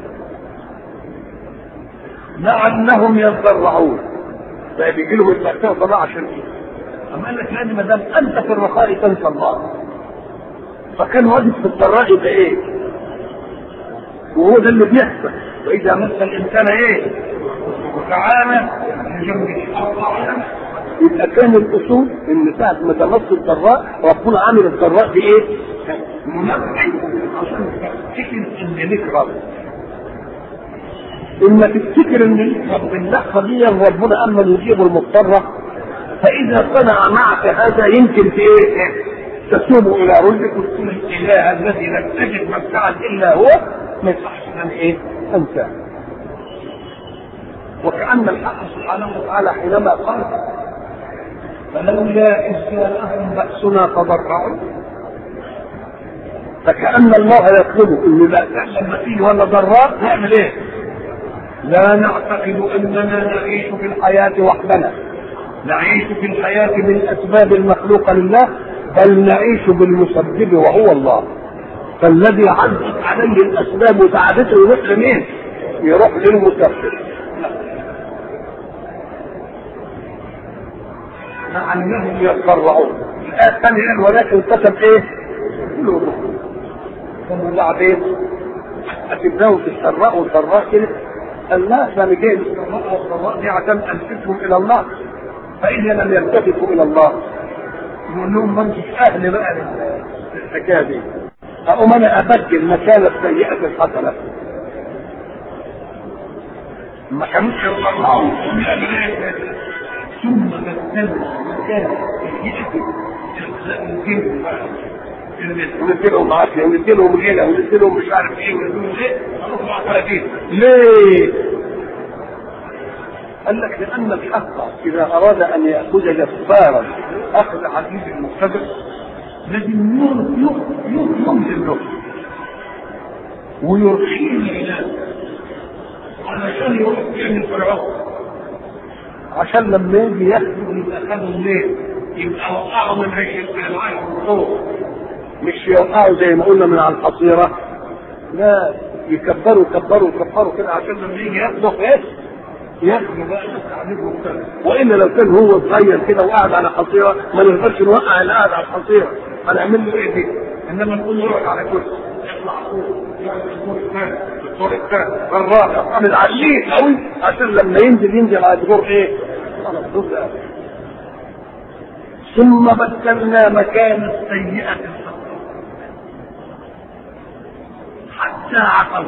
لعلهم يتضرعون طيب يجي لهم البأساء طبعا عشان ايه؟ أما قال لك يعني ما دام أنت في الرخاء تنسى الله فكان واجب في الضراء يبقى ايه؟ وهو ده اللي بيحصل وإذا مس الإنسان ايه؟ وتعالى يبقى كان الأصول إن ساعة ما تمس الضراء ربنا عامل الضراء بإيه؟ منبه عشان تفتكر إن ليك رب اما تفتكر ان رب اللحظه دي ربنا اما يجيب المضطره فاذا صنع معك هذا يمكن في ايه؟ تتوب الى ربك وتقول الاله الذي لم تجد مبدعا الا هو ما يصحش ان ايه؟ انساه وكأن الحق سبحانه وتعالى حينما قال فلولا إذ جاءهم بأسنا تضرعوا فكأن الله يطلب إن بأس لما فيه ولا ضراء نعمل إيه؟ لا نعتقد اننا نعيش في الحياه وحدنا نعيش في الحياه بالاسباب المخلوقه لله بل نعيش بالمسبب وهو الله فالذي عدت عليه الاسباب وساعدته يروح لمين؟ يروح للمسبب لعلهم يتضرعون الآية الثانية ولكن كتب إيه؟ قلوبهم ثم بعدين أتبناهم في السراء والضراء كده قال لا ده انا جاي بالسراء والضراء دي عشان الفتهم الى الله فاذا لم يلتفتوا الى الله يقول لهم ما انتش اهل بقى للحكايه دي اقوم انا ابدل مكان السيئه الحسنه ما كانوش يطلعوا ثم بدلوا مكان السيئه الجن ونديلهم عافيه ونديلهم غنى ونديلهم مش عارف ايه ونديلهم ايه ليه؟ قال لك لان الحق اذا اراد ان ياخذ جبارا اخذ عزيز المقتدر لازم يظلم له ويرخيه الى علشان يروح يعمل فرعون عشان لما يجي ياخذ يبقى خده منين؟ يبقى وقعه من عيش الانواع والخوف مش يوقعوا زي ما قلنا من على الحصيرة لا يكبروا يكبروا يكبروا كده عشان لما يجي ياخدوا ايه؟ ياخدوا بقى يستعملوا والا لو كان هو صغير كده وقاعد على حصيره ما نقدرش نوقع اللي قاعد على الحصيره هنعمل له ايه دي؟ انما نقول له روح على كرسي اطلع فوق الدور الثاني الدور الثاني الرابع بنعليه قوي عشان لما ينزل ينزل على الدور ايه؟ على الدور ده ثم بدلنا مكان السيئة الحسنة حتى عقلوا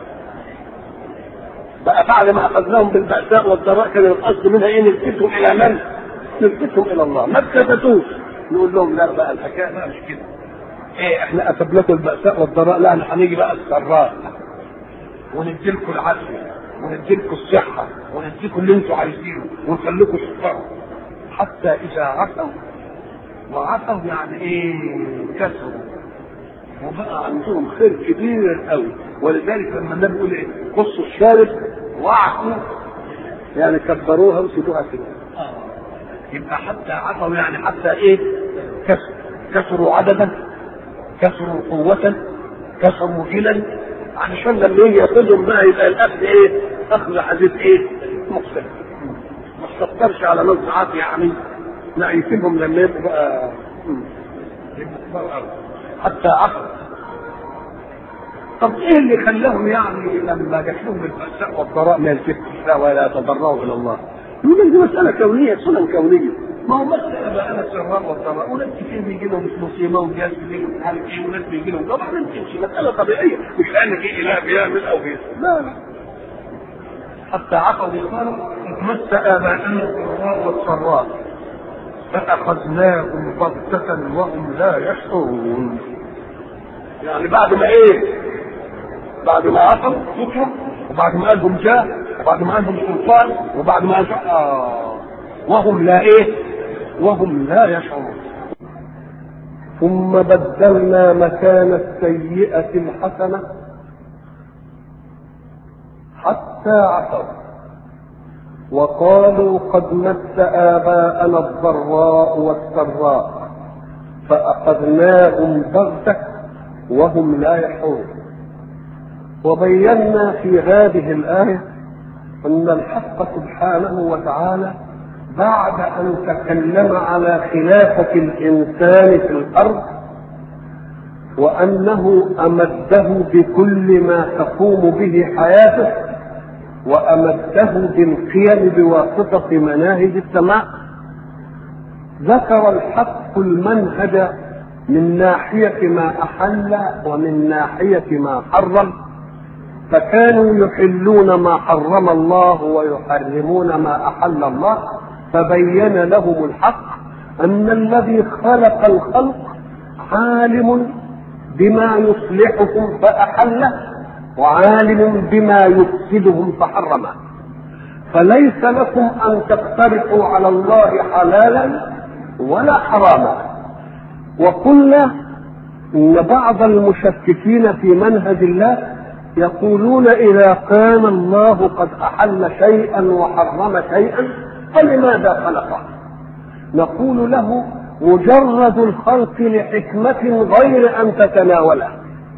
بقى بعد ما اخذناهم بالبأساء والضراء كان القصد منها ايه نلفتهم الى من؟ نلفتهم الى الله ما ابتدتوش نقول لهم لا بقى الحكايه بقى مش كده ايه احنا اسب لكم البأساء والضراء لا احنا هنيجي بقى السراء وندي لكم العافيه وندي لكم الصحه ونديكم اللي انتم عايزينه ونخليكم تفرحوا حتى اذا عفوا وعفوا يعني ايه كسروا وبقى عندهم خير كبير قوي ولذلك لما النبي يقول ايه قصوا الشارب واعفوا يعني كبروها وسيبوها كده يبقى حتى عفوا يعني حتى ايه كسروا كسروا عددا كسروا قوة كسروا جلا علشان لما يجي ياخذهم بقى يبقى الاخذ ايه؟ اخذ حديث ايه؟ مقصد ما تستكترش على ناس ساعات يعني لا يسيبهم لما يبقوا بقى حتى عقل طب ايه اللي خلاهم يعني لما جات لهم البأساء والضراء ما يلتفتوا ولا يتضرعوا الى الله؟ يقول لك دي مسألة كونية سنن كونية ما هو مسألة بقى أنا السراء والضراء وناس كتير بيجي لهم مصيبة وناس بيجي لهم حال ايه وناس بيجي لهم طبعا تمشي مسألة طبيعية مش لأن في إله بيعمل أو بيسمع لا لا حتى عقدوا قالوا مس آباءنا الضراء والسراء فأخذناهم بغتة وهم لا يشعرون يعني بعد ما ايه بعد ما عقل فكرة وبعد ما قالهم جاه وبعد ما قالهم سلطان وبعد ما قالهم آه وهم لا ايه وهم لا يشعرون ثم بدلنا مكان السيئة الحسنة حتى عقلوا وقالوا قد مس آباءنا الضراء والسراء فأخذناهم بغتة وهم لا يشعرون وبينا في هذه الآية أن الحق سبحانه وتعالى بعد أن تكلم على خلافة الإنسان في الأرض وأنه أمده بكل ما تقوم به حياته وأمده بالقيم بواسطة مناهج السماء ذكر الحق المنهج من ناحية ما أحل ومن ناحية ما حرم فكانوا يحلون ما حرم الله ويحرمون ما أحل الله فبين لهم الحق أن الذي خلق الخلق عالم بما يصلحهم فأحله وعالم بما يفسدهم فحرمه فليس لكم ان تقترحوا على الله حلالا ولا حراما وقلنا ان بعض المشككين في منهج الله يقولون اذا كان الله قد احل شيئا وحرم شيئا فلماذا خلقه نقول له مجرد الخلق لحكمه غير ان تتناوله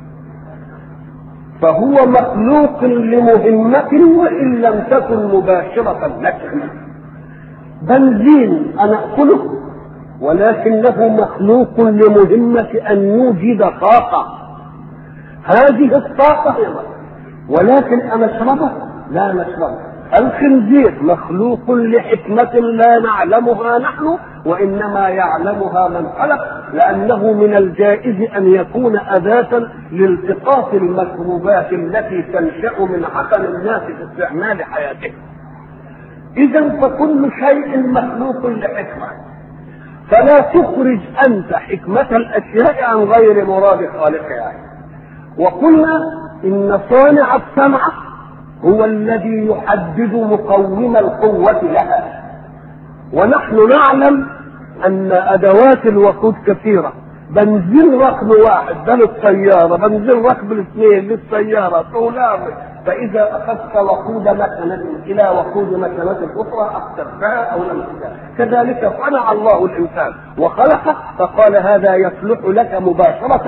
فهو مخلوق لمهمة وإن لم تكن مباشرة لك بنزين أنا أكله ولكنه مخلوق لمهمة أن يوجد طاقة هذه الطاقة ولكن أنشربه لا نشربه الخنزير مخلوق لحكمة لا نعلمها نحن وإنما يعلمها من خلق لأنه من الجائز أن يكون أداة لالتقاط المكروبات التي تنشأ من عقل الناس في استعمال حياتهم إذا فكل شيء مخلوق لحكمة فلا تخرج أنت حكمة الأشياء عن غير مراد خالقها وقلنا إن صانع الصنعة هو الذي يحدد مقوم القوة لها ونحن نعلم أن أدوات الوقود كثيرة بنزين رقم واحد ده للسيارة بنزين رقم الاثنين للسيارة طولان فإذا أخذت وقود مكنة إلى وقود مكنة أخرى أخسرتها أو لم كذلك صنع الله الإنسان وخلقه فقال هذا يصلح لك مباشرة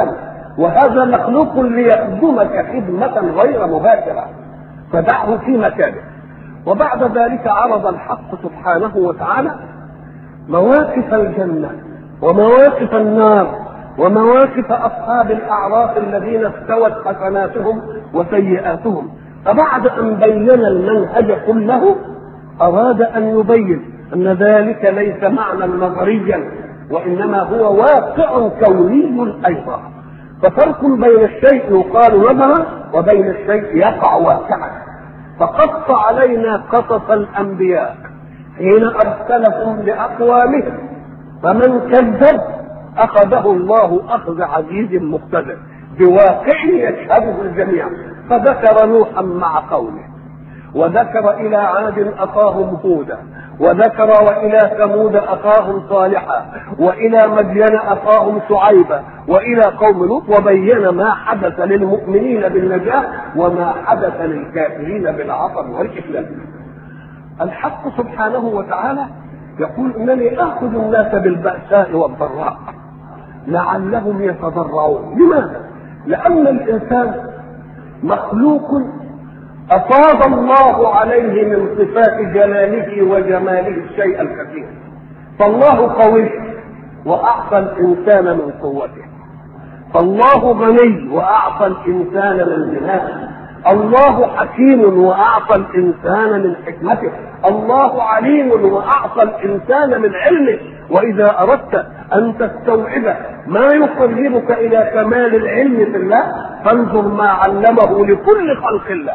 وهذا مخلوق ليخدمك خدمة غير مباشرة فدعه في مكانه وبعد ذلك عرض الحق سبحانه وتعالى مواقف الجنة ومواقف النار ومواقف أصحاب الأعراف الذين استوت حسناتهم وسيئاتهم فبعد أن بين المنهج كله أراد أن يبين أن ذلك ليس معنى نظريا وإنما هو واقع كوني أيضا ففرق بين الشيء يقال نظرا وبين الشيء يقع واقعا فقص علينا قصص الأنبياء حين أرسلهم لأقوامهم فمن كذب أخذه الله أخذ عزيز مقتدر بواقع يشهده الجميع فذكر نوحا مع قومه وذكر إلى عاد أخاهم هودا وذكر والى ثمود اخاهم صالحا والى مدين اخاهم شعيبا والى قوم لوط وبين ما حدث للمؤمنين بالنجاه وما حدث للكافرين بالعطب والافلام الحق سبحانه وتعالى يقول انني اخذ الناس بالباساء والضراء لعلهم يتضرعون لماذا لان الانسان مخلوق أفاض الله عليه من صفات جلاله وجماله الشيء الكثير فالله قوي وأعطى الإنسان من قوته فالله غني وأعطى الإنسان من غناه الله حكيم وأعطى الإنسان من حكمته الله عليم وأعطى الإنسان من علمه وإذا أردت أن تستوعب ما يقربك إلى كمال العلم في الله فانظر ما علمه لكل خلق الله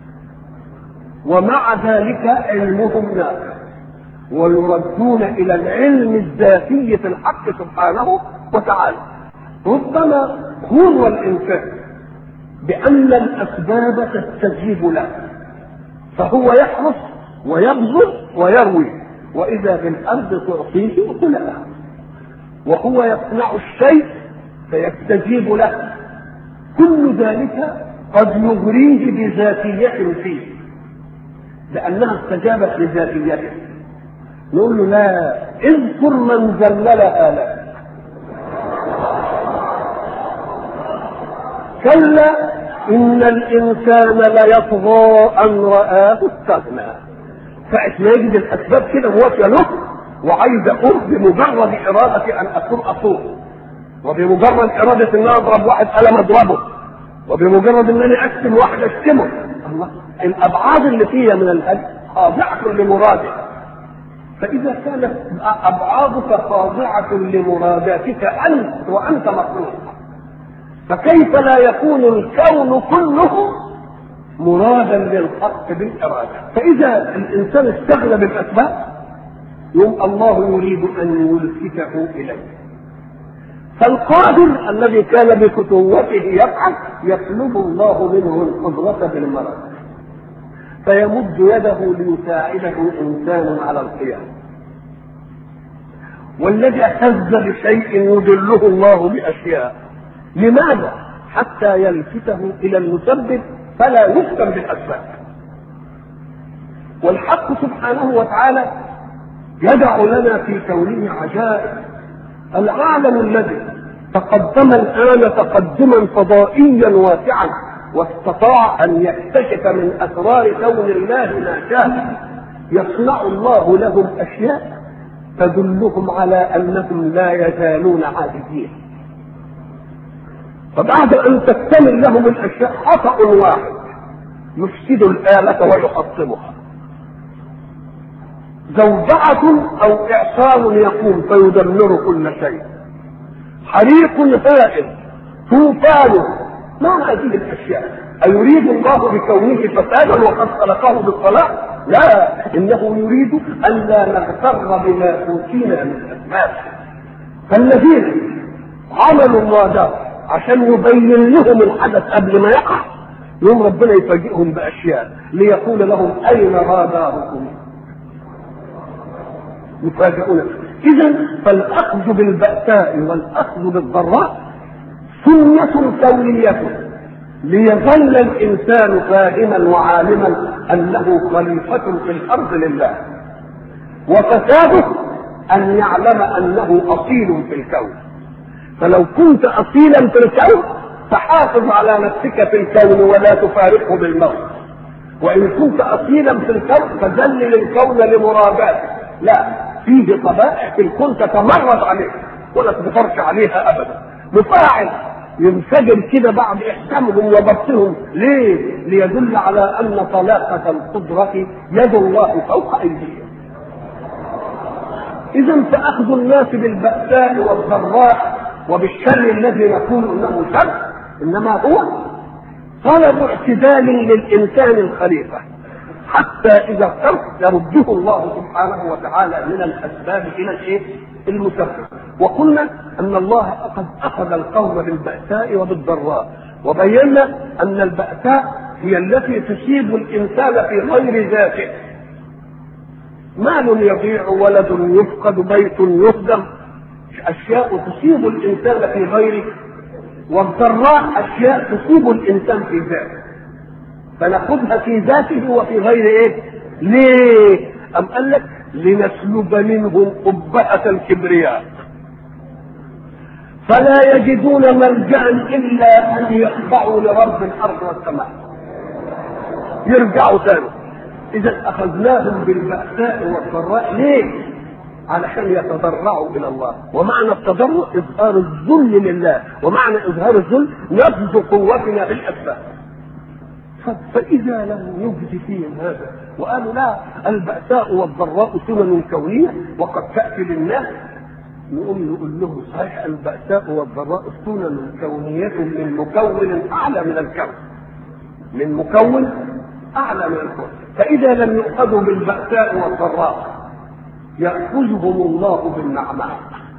ومع ذلك علمهم نافع ويردون الى العلم الذاتي في الحق سبحانه وتعالى ربما هو الانسان بان الاسباب تستجيب له فهو يحرص ويبذل ويروي واذا بالارض تعطيه خلقه وهو يصنع الشيء فيستجيب له كل ذلك قد يغريه بذاتية فيه لأنها استجابت لذاتيته نقول له لا اذكر من ذللها لك كلا إن الإنسان ليطغى أن رآه استغنى ساعة ما يجد الأسباب كده موافية له وعايز أقول بمجرد إرادة أن أكون أصوم وبمجرد إرادة أن أضرب واحد قلم أضربه وبمجرد أنني أشتم واحد أشتمه الله الابعاد اللي فيها من الهدي خاضعه لمراده فاذا كانت ابعادك خاضعه لمراداتك انت وانت مخلوق فكيف لا يكون الكون كله مرادا للحق بالاراده فاذا الانسان استغنى بالاسباب يوم الله يريد ان يلفته اليه فالقادر الذي كان بفتوته يفعل يطلب الله منه القدرة بالمرض فيمد يده ليساعده إنسان على القيام والذي اهتز بشيء يدله الله بأشياء لماذا؟ حتى يلفته إلى المسبب فلا يفتن بالأسباب والحق سبحانه وتعالى يدع لنا في كونه عجائب العالم الذي تقدم الآن تقدما فضائيا واسعا واستطاع أن يكتشف من أسرار كون الله ما شاء يصنع الله لهم أشياء تدلهم على أنهم لا يزالون عابدين فبعد أن تكتمل لهم الأشياء خطأ واحد يفسد الآلة ويحطمها زوجعة أو إعصار يقوم فيدمر كل شيء حريق هائل طوفان ما هذه الأشياء أيريد الله بكونه فسادا وقد خلقه بالصلاة؟ لا إنه يريد ألا نغتر بما أوتينا من أسباب فالذين عملوا الرادار عشان يبين لهم الحدث قبل ما يقع يوم ربنا يفاجئهم بأشياء ليقول لهم أين راداركم؟ يفاجئون اذا فالاخذ بالبأساء والاخذ بالضراء سنة كونية ليظل الانسان فاهما وعالما انه خليفة في الارض لله وفساده ان يعلم انه اصيل في الكون فلو كنت اصيلا في الكون فحافظ على نفسك في الكون ولا تفارقه بالموت وان كنت اصيلا في الكون فذلل الكون لمراداته لا فيه طبائع في الكون تتمرد عليه ولا تفرش عليها ابدا مفاعل ينفجر كده بعد احكامهم وضبطهم ليه؟ ليدل على ان طلاقة القدرة يد الله فوق ايديهم. اذا فاخذ الناس بالبأساء والضراء وبالشر الذي نقول انه شر انما هو طلب اعتدال للانسان الخليفه حتى اذا اخترت يرده الله سبحانه وتعالى من الاسباب الى الايه؟ المسبب وقلنا ان الله قد اخذ القوم بالباساء وبالضراء وبينا ان الباساء هي التي تصيب الانسان في غير ذاته مال يضيع ولد يفقد بيت يهدم اشياء تصيب الانسان في غيره والضراء اشياء تصيب الانسان في ذاته فناخذها في ذاته وفي غير ايه ليه ام قال لك لنسلب منهم قبعة الكبرياء فلا يجدون ملجا الا ان يخضعوا لرب الارض والسماء يرجعوا تاني اذا اخذناهم بالباساء والضراء ليه علشان يتضرعوا الى الله ومعنى التضرع اظهار الذل لله ومعنى اظهار الذل نبذ قوتنا بالاسباب فاذا لم يجد فيهم هذا وقالوا لا الباساء والضراء سنن كونيه وقد تاتي للناس نقوم نقول له صحيح الباساء والضراء سنن كونيه من مكون اعلى من الكون من مكون اعلى من الكون فاذا لم يؤخذوا بالباساء والضراء يأخذهم الله بالنعماء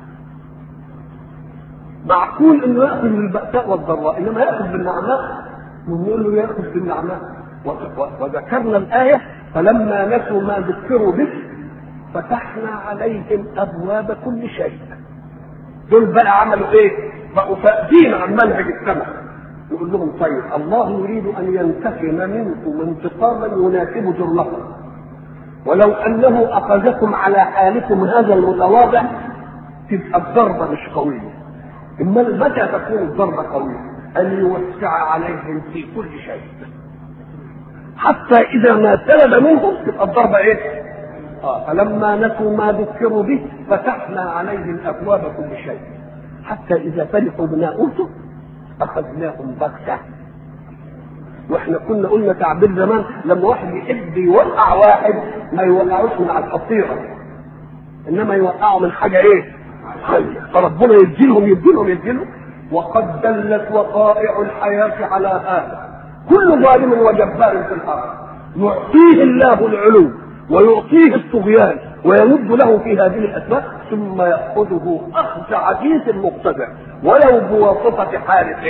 معقول انه ياخذ بالبأساء والضراء انما ياخذ بالنعماء نقول له ياخذ بالنعماء وذكرنا الآية فلما نسوا ما ذكروا به فتحنا عليهم أبواب كل شيء دول بقى عملوا إيه؟ بقوا فاقدين عن منهج السماء يقول لهم طيب الله يريد أن ينتقم منكم انتقاما يناسب جرمكم ولو انه اخذكم على حالكم هذا المتواضع تبقى الضربه مش قويه اما متى تكون الضربه قويه ان يوسع عليهم في كل شيء حتى اذا ما سلب منهم تبقى الضربه ايه آه فلما نسوا ما ذكروا به فتحنا عليهم ابواب كل شيء حتى اذا فرحوا بما اوتوا اخذناهم بغته واحنا كنا قلنا تعبير زمان لما واحد يحب يوقع واحد ما يوقعوش من على الحصيره انما يوقعوا من حاجه ايه؟ حيه فربنا يديلهم يديلهم يديلهم وقد دلت وقائع الحياه على هذا كل ظالم وجبار في الارض يعطيه الله العلو ويعطيه الطغيان ويمد له في هذه الاسباب ثم ياخذه اخذ عزيز مقتدر ولو بواسطه حارسه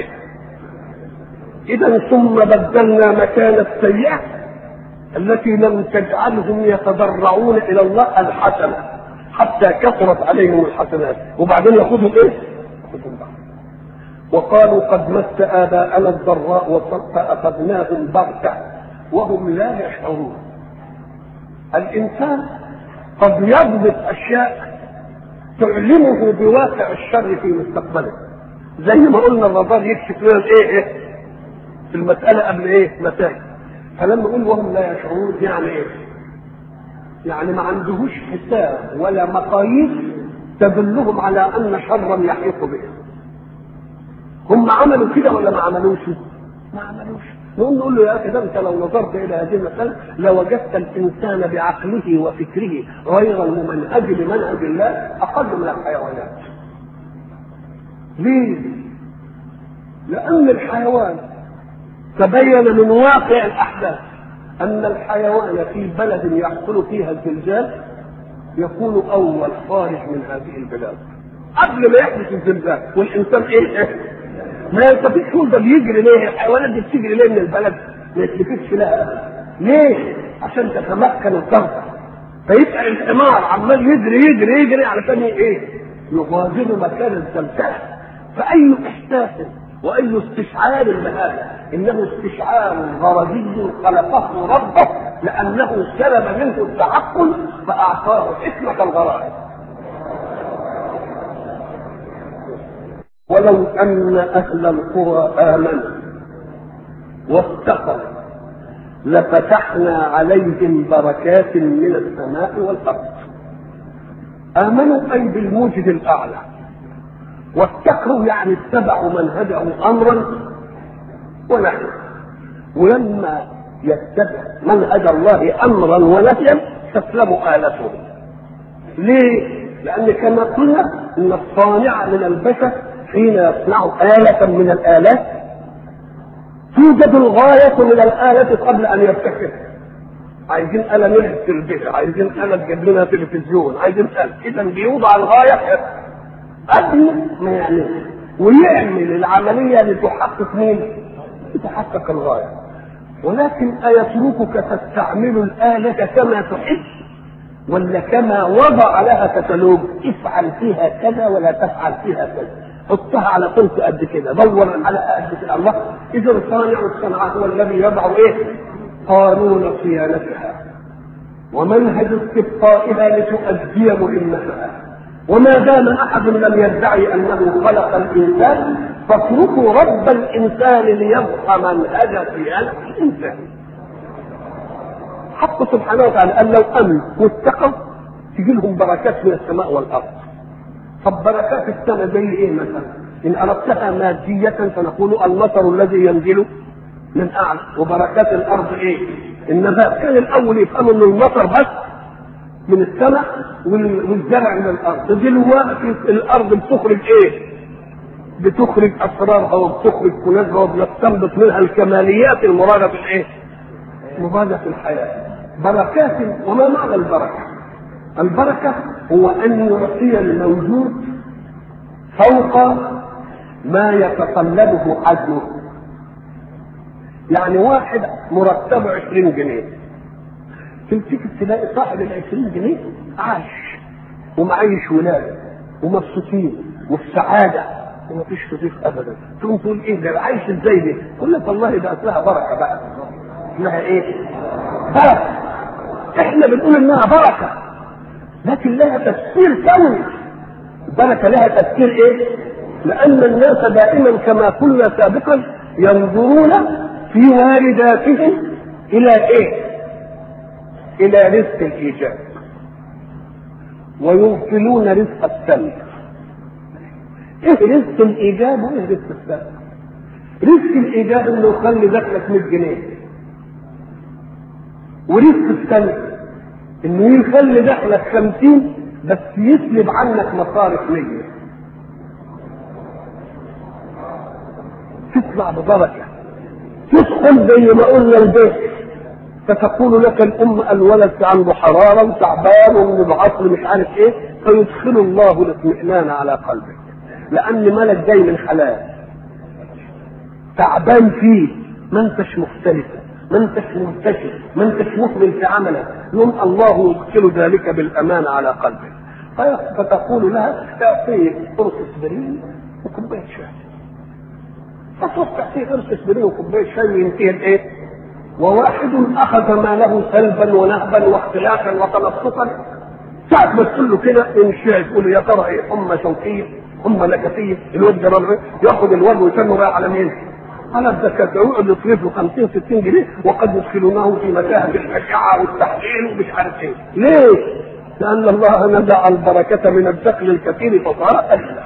اذا ثم بدلنا مكان السيئه التي لم تجعلهم يتضرعون الى الله الحسنه حتى كثرت عليهم الحسنات وبعدين ياخذوا ايه؟ ياخذوا بعض وقالوا قد مس اباءنا الضراء فاخذناهم بغته وهم لا يشعرون الانسان قد يضبط اشياء تعلمه بواقع الشر في مستقبله زي ما قلنا الرادار يكشف لنا الايه ايه في المسألة قبل ايه؟ نتائج. فلما نقول وهم لا يشعرون يعني ايه؟ يعني ما عندهوش حساب ولا مقاييس تدلهم على ان شرا يحيط بهم. هم عملوا كده ولا ما عملوش؟ ما عملوش. نقول نقول له يا اخي ده انت لو نظرت الى هذه المساله لوجدت الانسان بعقله وفكره غير الممنهج لمنهج الله اقل من الحيوانات. ليه؟ لان الحيوان تبين من واقع الاحداث ان الحيوان في بلد يحصل فيها الزلزال يكون اول خارج من هذه البلاد قبل ما يحدث الزلزال والانسان ايه ما يلتفتش يقول ده بيجري ليه الحيوانات دي بتجري ليه من البلد ما يتلفتش لها ليه عشان تتمكن الضربه فيبقى الحمار عمال يجري يجري يجري علشان ايه يغادر مكان الزلزال فاي احساس واي استشعار لهذا انه استشعار غرضي خلقه ربه لانه سلب منه التعقل فاعطاه حكمه الغرائز ولو أن أهل القرى آمنوا واتقوا لفتحنا عليهم بركات من السماء والأرض آمنوا أي بالموجد الأعلى واتقوا يعني اتبعوا منهجه أمرا ونهيا ولما يتبع منهج الله أمرا ونهيا تسلم آلته ليه؟ لأن كما قلنا أن الصانع من البشر حين يصنع آلة من الآلات توجد الغاية من الآلة قبل أن يبتكر عايزين آلة نرسل بها عايزين آلة تجيب لنا تلفزيون عايزين آلة إذا بيوضع الغاية قبل ما يعمل ويعمل العملية لتحقق مين؟ لتحقق الغاية ولكن أيتركك تستعمل الآلة كما تحب ولا كما وضع لها كتالوج افعل فيها كذا ولا تفعل فيها كذا حطها على قلت قد كده دور على قد كده الله اذا الصانع الصنعه هو الذي يضع ايه قانون صيانتها ومنهج استبقائها لتؤدي مهمتها وما دام احد لم يدعي انه خلق الانسان فاتركوا رب الانسان ليبقى منهج صيانه الانسان حق سبحانه وتعالى قال لو امنوا واتقوا تجي لهم بركات من السماء والارض طب بركات السماء زي ايه مثلا؟ ان اردتها مادية فنقول المطر الذي ينزل من اعلى وبركات الارض ايه؟ النبات كان الاول يفهموا ان المطر بس من السماء والزرع من الارض دلوقتي الارض بتخرج ايه؟ بتخرج اسرارها وبتخرج كنوزها وبنستنبط منها الكماليات المرادة في الايه؟ مبادئ في الحياة بركات وما معنى البركة البركة هو أن يعطي الموجود فوق ما يتطلبه حجمه يعني واحد مرتبه 20 جنيه تمسك تلاقي صاحب ال 20 جنيه عاش ومعيش ولاده ومبسوطين وفي سعاده ومفيش صديق ابدا تقوم تقول ايه ده عايش ازاي دي؟ تقول لك والله ده اصلها بركه بقى اسمها ايه؟ بركه احنا بنقول انها بركه لكن لها تفسير كوني البركه لها تفسير ايه؟ لان الناس دائما كما قلنا سابقا ينظرون في وارداتهم الى ايه؟ الى رزق الايجاب ويغفلون رزق السلب ايه رزق الايجاب وايه رزق السلب؟ رزق الايجاب انه يخلي دخلك 100 جنيه ورزق السلب انه يخلي دخلك خمسين بس يسلب عنك مصارف مية تطلع ببركة تدخل زي ما قلنا البيت فتقول لك الام الولد عنده حراره وتعبان ومبعث مش عارف ايه فيدخل الله الاطمئنان على قلبك لان ملك جاي من حلال تعبان فيه ما انتش مختلفه ما انتش منتشر ما انتش مكمل في عملك يوم الله يدخل ذلك بالامان على قلبك فتقول لها تعطيه قرص اسبرين وكوبايه شاي فتروح تعطيه قرص اسبرين وكوبايه شاي وينتهي الايه؟ وواحد اخذ ماله سلبا ونهبا واختلافا وتلصقا ساعة ما تقول له كده ينشع تقول يا ترى ايه أمة شوكية أمة نكسية الواد ده ياخد الواد ويسمى بقى على مين؟ على الزكاة يقعد يصرف له 50 60 جنيه وقد يدخلونه في متاهة الأشعة والتحليل ومش عارف ايه. ليه؟ لأن الله نزع البركة من الدخل الكثير فصار قليلا.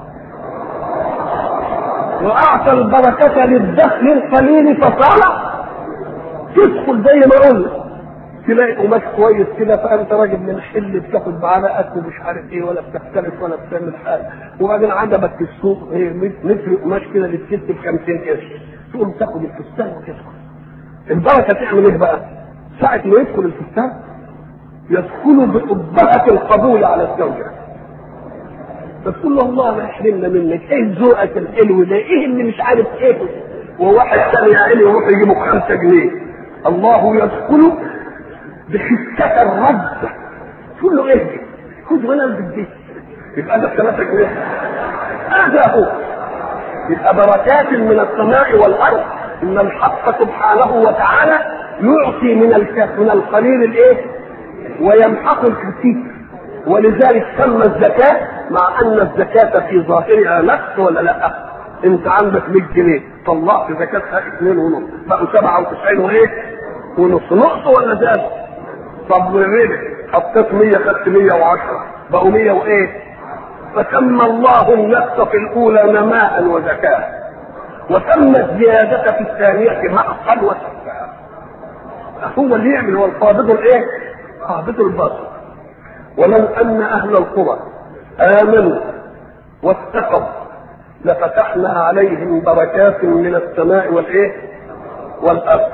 وأعطى البركة للدخل القليل فصار تدخل زي ما قلنا تلاقي قماش كويس كده فانت راجل من حل بتاخد معانا اكل مش عارف ايه ولا بتختلف ولا بتعمل حاجه وبعدين عجبك في السوق ايه متر قماش كده للست ب 50 قرش تقوم تاخد الفستان وتدخل البركه تعمل ايه بقى؟ ساعة ما يدخل الفستان يدخل بأبهة القبول على الزوجة فتقول له الله ما يحرمنا منك ايه ذوقك الحلو ده ايه اللي مش عارف ايه وواحد ثاني يا عيني يروح يجيبه خمسة جنيه الله يدخل بحسة الرب تقول له ايه خذ وانا بدي يبقى ده ثلاثة جنيه هذا هو يبقى بركات من السماء والارض ان الحق سبحانه وتعالى يعطي من الكاف من القليل الايه ويمحق الكثير ولذلك سمى الزكاة مع ان الزكاه في ظاهرها نقص ولا لا انت عندك 100 جنيه طلعت زكاتها 2 ونص بقوا 97 وايه ونص نقص ولا زاد طب والربح حطيت 100 خدت 110 بقوا 100 وايه فسمى الله النقص في الاولى نماء وزكاه وسمى الزياده في الثانيه نقصا وسفاها هو اللي يعمل هو القابض الايه قابض البصر ولو ان اهل القرى امنوا واتقوا لفتحنا عليهم بركات من السماء والايه والارض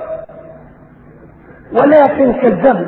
ولكن كذبوا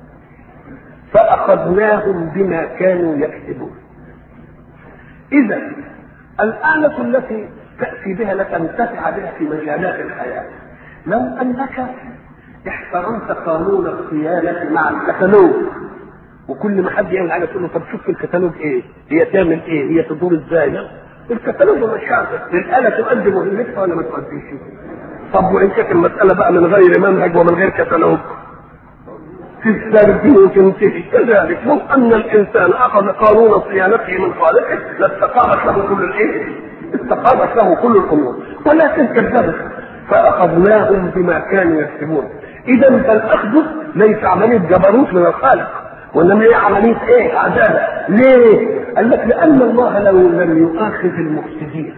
فاخذناهم بما كانوا يكسبون اذا الاله التي تاتي بها لتنتفع بها في مجالات الحياه لو انك احترمت قانون الصيانه مع الكتالوج وكل ما حد يعمل حاجه تقول له طب شوف في الكتالوج ايه؟ هي تعمل ايه؟ هي تدور ازاي؟ الكتالوج مش شرط الاله تؤدي مهمتها ولا ما تؤديش؟ طب وان كانت المساله بقى من غير منهج ومن غير كتالوج تسترجي وتنتهي كذلك لو ان الانسان اخذ قانون صيانته من خالقه لاستقامت له كل الايه؟ استقامت له كل الامور ولكن كذبوا فاخذناهم بما كانوا يكسبون اذا فالاخذ ليس عمليه جبروت من الخالق وانما هي عمليه ايه؟ عداله ليه؟ قال لك لان الله لو لم يؤاخذ المفسدين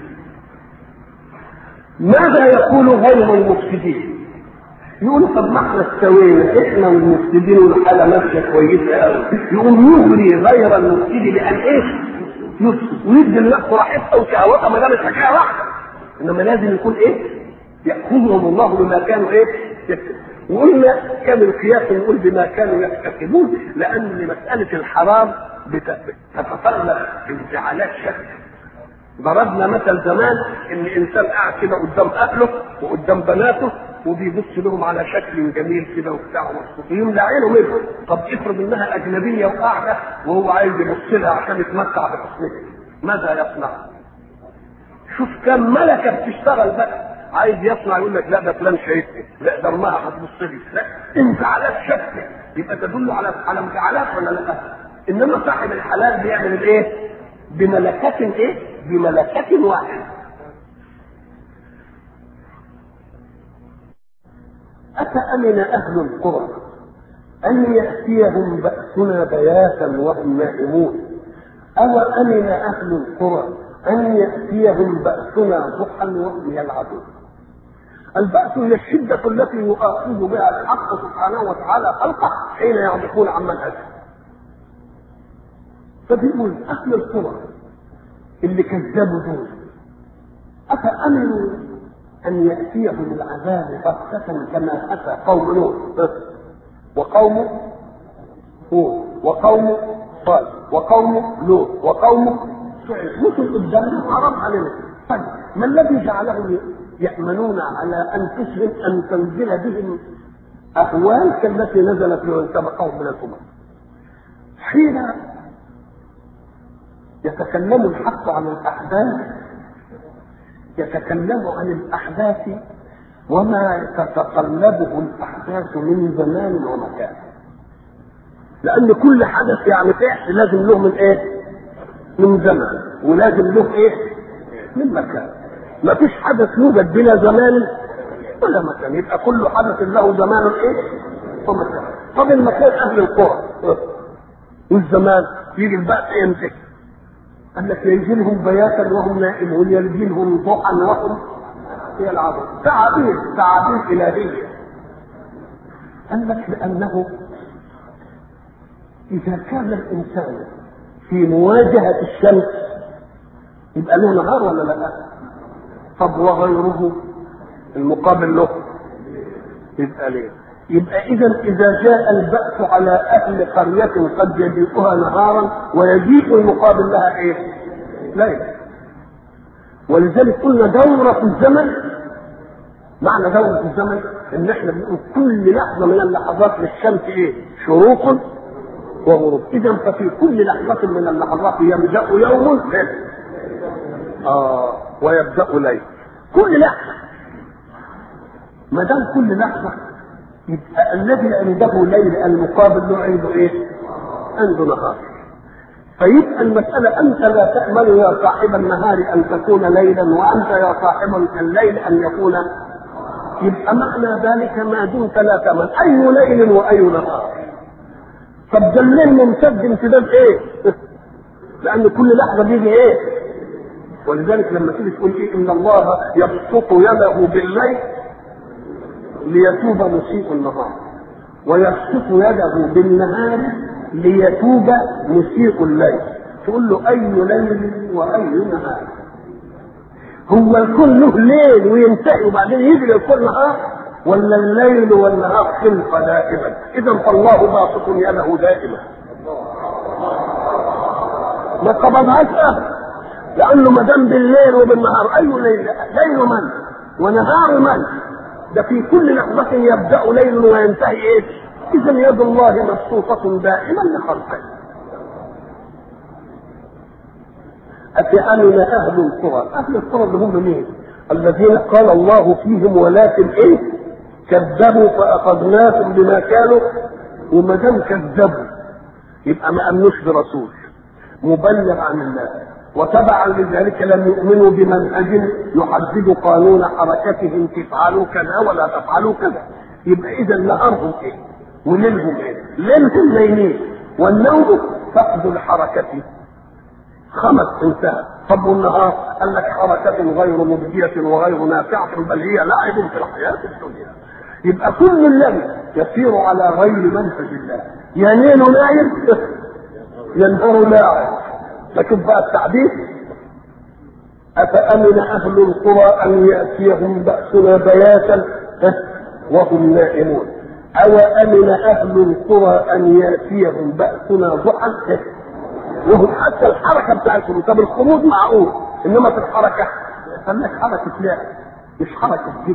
ماذا يقول غير المفسدين؟ يقول طب ما احنا استوينا احنا والمفسدين والحاله ماشيه كويسه قوي يقوم يغري غير المفسد بان ايه؟ يفسد ويدي لنفسه راحتها وشهوتها ما دام الحكايه واحده انما لازم يكون ايه؟ يأخذهم الله بما كانوا ايه؟ يكسبون وقلنا كان القياس نقول بما كانوا يكتسبون لان مساله الحرام تتطلب انفعالات شكل ضربنا مثل زمان ان انسان قاعد كده قدام اهله وقدام بناته وبيبص لهم على شكل جميل كده وبتاع مبسوط يملى عينه منهم طب افرض انها اجنبيه وقاعده وهو عايز يبص لها عشان يتمتع بحسنها ماذا يصنع؟ شوف كم ملكه بتشتغل بقى عايز يصنع يقول لك لا ده فلان شايفني لا ده امها هتبص لي لا انفعالات شكل يبقى تدل على على انفعالات ولا لا انما صاحب الحلال بيعمل الايه بملكة ايه بملكة واحدة أفأمن أهل القرى أن يأتيهم بأسنا بياتا وهم نائمون أو أمن أهل القرى أن يأتيهم بأسنا ضحى وهم يلعبون البأس هي الشدة التي يؤاخذ بها الحق سبحانه وتعالى خلقه حين يعرفون عن منهجه. فبيقول أهل القرى اللي كذبوا دول أفأمنوا أن يأتيهم العذاب بغتة كما أتى قوم نوح وقوم هود وقوم صالح وقوم لوط وقوم شعيب مثل قدامنا حرام علينا طيب ما الذي جعلهم يأمنون على أنفسهم أن تنزل بهم أهوال كالتي نزلت لمن سبقهم من الأمم حين يتكلم الحق عن الأحداث يتكلم عن الأحداث وما تتطلبه الأحداث من زمان ومكان لأن كل حدث يعني فعل لازم له من إيه؟ من زمان ولازم له إيه؟ من مكان ما فيش حدث يوجد بلا زمان ولا مكان يبقى كل حدث له زمان ايه ومكان طب المكان اهل القرى والزمان يجي البأس امتى قال لك يجي لهم بياتا وهم نائمون يجي لهم ضحى وهم يلعبون تعابير تعابير الهيه قال لك لانه اذا كان الانسان في مواجهه الشمس يبقى له نهار ولا لا؟ طب وغيره المقابل له يبقى ليه يبقى اذا اذا جاء البأس على اهل قرية قد يجيئها نهارا ويجيء المقابل لها ايه ليل ولذلك قلنا دورة الزمن معنى دورة الزمن ان احنا بنقول كل لحظة من اللحظات للشمس ايه شروق وغروب اذا ففي كل لحظة من اللحظات يبدأ يوم آه ويبدأ ليل كل لحظة ما دام كل لحظة يبقى الذي عنده ليل المقابل له عنده ايه؟ عنده نهار فيبقى المسألة أنت لا تأمل يا صاحب النهار أن تكون ليلا وأنت يا صاحب الليل أن يكون يبقى معنى ذلك ما دمت لا تأمل أي ليل وأي نهار طب ده الليل ممتد امتداد إيه؟ لأن كل لحظة بيجي إيه؟ ولذلك لما تيجي تقول إيه إن الله يبسط يده بالليل ليتوب مسيء النهار ويبسط يده بالنهار ليتوب مسيء الليل تقول له اي ليل واي نهار هو الكل له ليل وينتهي وبعدين يجري الكل نهار ولا الليل والنهار خلق دائما اذا فالله باسط يده دائما ما قبضهاش ابدا لانه ما دام بالليل وبالنهار اي ليل ليل من ونهار من ده في كل لحظة يبدأ ليل وينتهي ايه؟ إذا يد الله مبسوطة دائما لخلقه. أفأمن أهل القرى، أهل القرى اللي هم مين؟ الذين قال الله فيهم ولكن إيه؟ كذبوا فأخذناهم بما كانوا وما دام كذبوا يبقى ما أمنوش برسول مبلغ عن الله وتبعا لذلك لم يؤمنوا بمنهج يحدد قانون حركتهم تفعلوا كذا ولا تفعلوا كذا يبقى اذا نهارهم ايه وليلهم ايه ليلهم نايمين والنوم فقد الحركة خمس انتهى طب والنهار قال لك حركة غير مبدية وغير نافعة بل هي لعب في الحياة الدنيا يبقى كل الذي يسير على غير منهج الله يا ليل نايم يا نهار لاعب لكن بقى التعبير أفأمن أهل القرى أن يأتيهم بأسنا بياتا وهم نائمون أو أمن أهل القرى أن يأتيهم بأسنا ضحى وهم حتى الحركة بتاعتهم طب الخروج معقول إنما في الحركة قال لك حركة لا مش حركة جد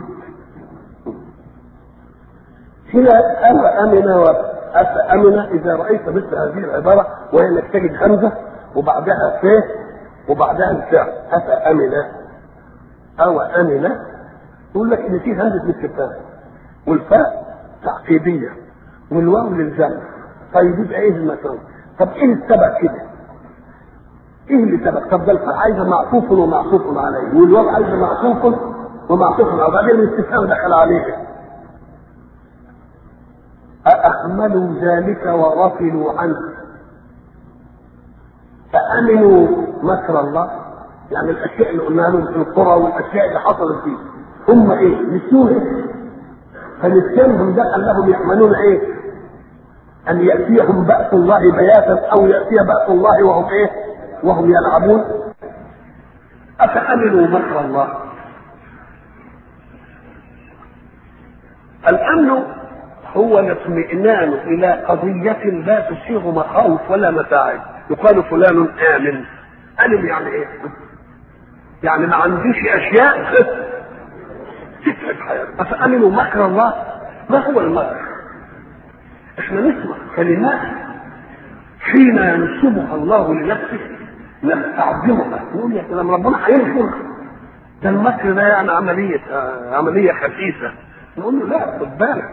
هنا أو أمن أفأمن إذا رأيت مثل هذه العبارة وهي انك تجد همزة وبعدها ف وبعدها الفعل أفأمن أو أمن يقول لك إن في همزة الاستفهام والفاء تعقيدية والواو للجمع طيب يبقى إيه المكان؟ طب إيه السبب كده؟ إيه اللي سبب؟ طب ده الفاء عايزة معطوف ومعطوف عليه والواو عايزة معطوف ومعطوف عليه وبعدين الاستفهام دخل عليه أأهملوا ذلك وغفلوا عنه فأمنوا مكر الله يعني الأشياء اللي قلناها لهم في القرى والأشياء اللي حصلت فيه هم إيه؟ نسيوه فنسيانهم ده أنهم يأمنون إيه؟ أن يأتيهم بأس الله بياتا أو يأتي بأس الله وهم إيه؟ وهم يلعبون أفأمنوا مكر الله الأمن هو الاطمئنان الى قضية لا تسيغ مخاوف ولا متاعب يقال فلان آمن آمن يعني ايه؟ يعني ما عنديش اشياء تتعب حياتي أفأمنوا مكر الله؟ ما هو المكر؟ احنا نسمع كلمات حين ينسبها الله لنفسه نستعظمها نقول يا سلام ربنا هينصر ده المكر ده يعني عملية آه عملية خسيسة نقول له لا خد بالك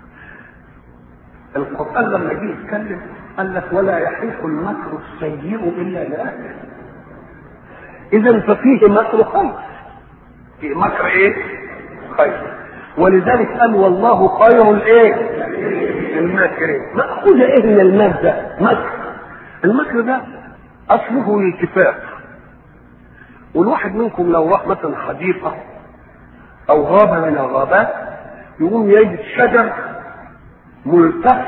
القرآن لما جه يتكلم قال لك ولا يحيق المكر السيء إلا لأهله إذا ففيه مكر خير في مكر إيه؟ خير ولذلك قال والله خير الإيه؟ الماكرين مأخوذ إيه من المادة؟ مكر المكر ده أصله الالتفاف والواحد منكم لو راح مثلا حديقة أو غابة من الغابات يقوم يجد شجر ملتف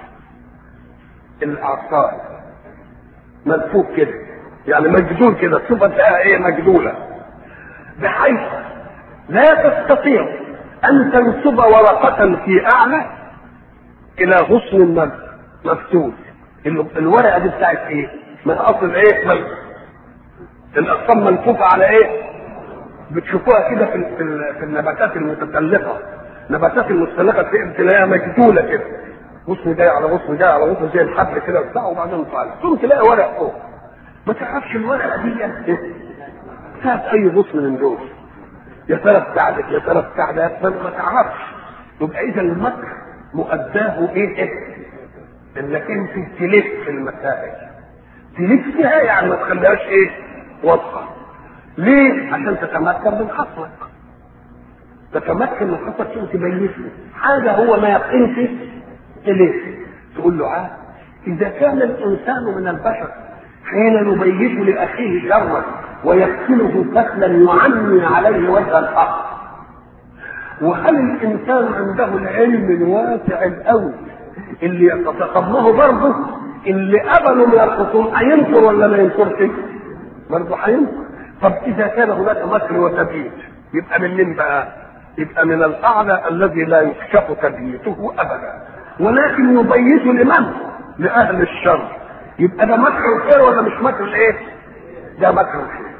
الاعصاب ملفوف كده يعني مجدول كده الصفه تلاقيها ايه مجدوله بحيث لا تستطيع ان تنسب ورقه في اعلى الى غصن مفتوح الورقه دي بتاعت ايه؟ من اصل ايه؟ ملف الاقسام ملفوفه على ايه؟ بتشوفوها كده في, في, في النباتات المتسلقه نباتات المتسلقه تلاقيها مجدوله كده غصن جاي على غصن جاي على غصن زي الحبل كده بتاعه وبعدين طالع ثم تلاقي ورق فوق ما تعرفش الورقه دي ايه بتاعت اي غصن من دول يا ترى بتاعتك يا ترى بتاعتك ما تعرفش يبقى اذا المكر مؤداه ايه؟ إيه؟ انك انت تلف في المسائل تلفها يعني ما تخليهاش ايه واضحه ليه عشان تتمكن من خطوك تتمكن من خطوك عشان تبين حاجه هو ما يقينش اليه تقول له عاد اذا كان الانسان من البشر حين يبين لاخيه شرا ويقتله قتلا يعمي عليه وجه الحق وهل الانسان عنده العلم الواسع القوي اللي يتقبله برضه اللي قبلوا من الخصوم هينكر ولا ما ينكرش؟ برضه هينكر طب اذا كان هناك مكر وتبييت يبقى من مين بقى؟ يبقى من الاعلى الذي لا يكشف تبييته ابدا ولكن يبيت لمن؟ لاهل الشر يبقى ده مكر الخير ولا مش مكر الايه؟ ده مكر الخير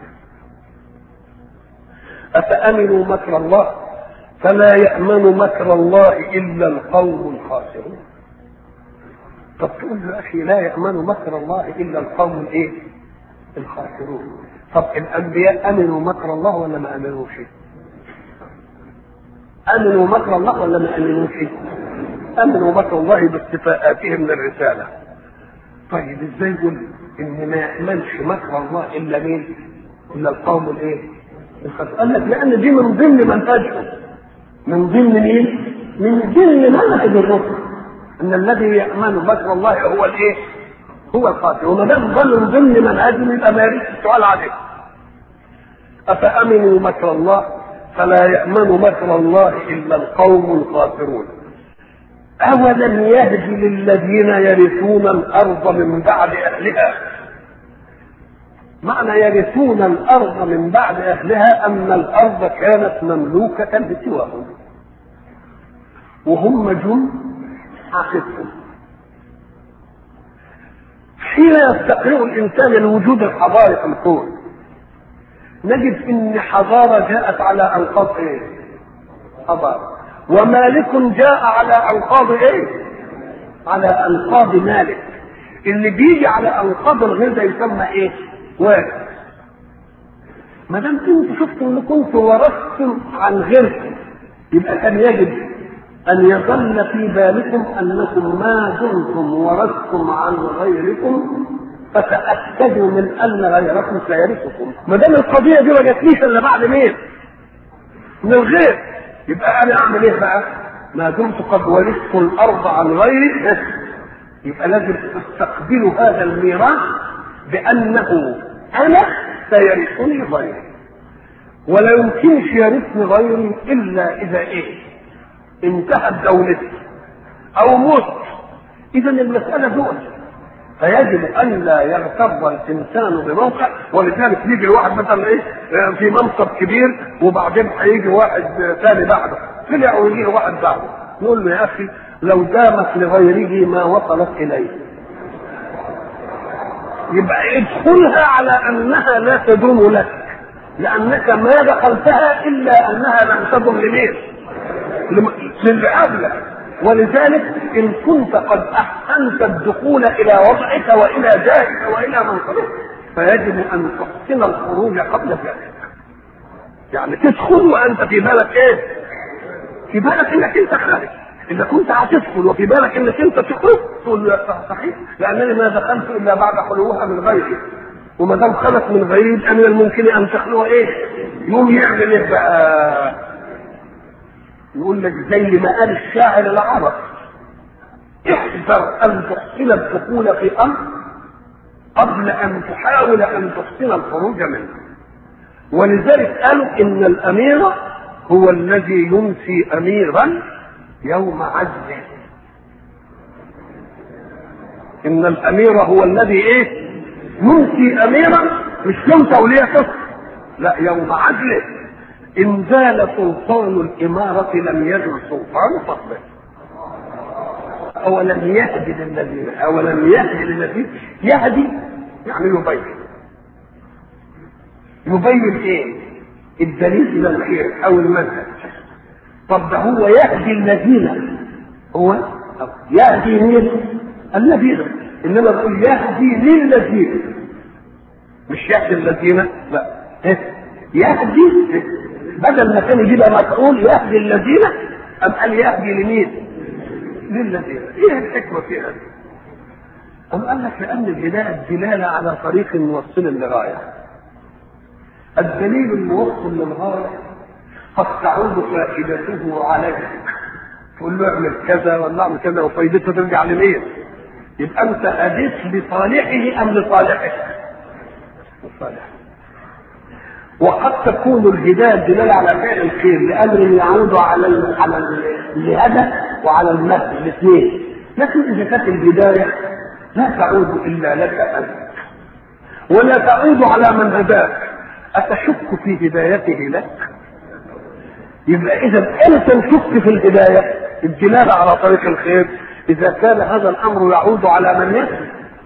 أفأمنوا مكر الله فلا يأمن مكر الله إلا القوم الخاسرون طب تقول له يا أخي لا يأمن مكر الله إلا القوم الإيه؟ الخاسرون طب الأنبياء أمنوا مكر الله ولا ما أمنوش؟ أمنوا مكر الله ولا ما أمنوش؟ أمنوا مكر الله باستفاءاتهم من الرسالة طيب ازاي يقول ان ما يأمنش مكر الله الا مين؟ الا القوم الايه؟ الخاسرون قال لك لان دي من ضمن منهجهم من ضمن مين؟ من ضمن منهج الرسل ان الذي يامن مكر الله هو الايه؟ هو الخاسر وما دام ظل من ضمن منهجهم يبقى ما يريد السؤال عليه افامنوا مكر الله فلا يامن مكر الله الا القوم الخاسرون أولم يهد للذين يرثون الأرض من بعد أهلها معنى يرثون الأرض من بعد أهلها أن الأرض كانت مملوكة بسواهم وهم جم عاقبهم حين يستقر الإنسان الوجود الحضاري في الكون نجد ان حضاره جاءت على انقاض ايه؟ حضاره ومالك جاء على انقاض ايه؟ على انقاض مالك اللي بيجي على انقاض الغير ده يسمى ايه؟ وارث ما دام انتوا شفتوا ان كنتوا ورثتم عن غيركم يبقى كان يجب ان يظل في بالكم انكم ما دمتم ورثتم عن غيركم فتاكدوا من ان غيركم سيرثكم ما دام القضيه دي ما جاتليش الا بعد مين؟ من الغير يبقى انا اعمل ايه بقى؟ ما دمت قد ورثت الارض عن غيري يبقى لازم استقبلوا هذا الميراث بانه انا سيرثني غيري ولا يمكنش يرثني غيري الا اذا ايه؟ انتهت دولتي او مت اذا المساله دول فيجب ان لا يغتر الانسان بموقع ولذلك يجي الواحد مثلا ايه في منصب كبير وبعدين هيجي واحد ثاني بعده طلع ويجي واحد بعده نقول له يا اخي لو دامت لغيره ما وصلت اليه يبقى ادخلها على انها لا تدوم لك لانك ما دخلتها الا انها لم تدم لمين؟ للي قبلك ولذلك ان كنت قد احسنت الدخول الى وضعك والى جاهك والى منصبك فيجب ان تحسن الخروج قبل ذلك يعني تدخل وانت في بالك ايه في بالك انك انت خارج اذا كنت هتدخل وفي بالك انك انت تخرج تقول له صحيح لانني ما دخلت الا بعد خلوها من غيري وما دام خلت من غيري يبقى من الممكن ان تخلوها ايه يوم يعمل ايه بقى يقول لك زي ما قال الشاعر العرب احذر ان تحسن الدخول في امر قبل ان تحاول ان تحسن الخروج منه ولذلك قالوا ان الامير هو الذي ينسي اميرا يوم عزله ان الامير هو الذي ايه ينسي اميرا مش يوم توليته لا يوم عزله إن زال سلطان الإمارة لم يزل سلطان فضله أولم يهدي للذين أولم يهدي للذين يهدي يعني يبين يبين إيه؟ الدليل إلى الخير أو المنهج طب ده هو يهدي الذين هو يهدي مين؟ الذين إنما بقول يهدي للذين مش يهدي الذين لا يهدي بدل ما كان يجيبها مفعول يهدي الذين أم قال يهدي لمين؟ للذين ايه الحكمة في هذا؟ أم قال لك لأن الهداية الدلالة على طريق موصل لغاية الدليل الموصل للغاية قد تعود فائدته عليك تقول له اعمل كذا ولا اعمل كذا وفائدته ترجع لمين؟ يبقى انت هديت لصالحه ام لصالحك؟ لصالحه وقد تكون الهدايه الدلاله على فعل الخير لامر يعود على ال على الهدف وعلى النهي الاثنين لكن اذا كانت الهدايه لا تعود الا لك انت ولا تعود على من هداك اتشك في هدايته لك يبقى اذا انت تشك في الهدايه الدلاله على طريق الخير اذا كان هذا الامر يعود على من يهدي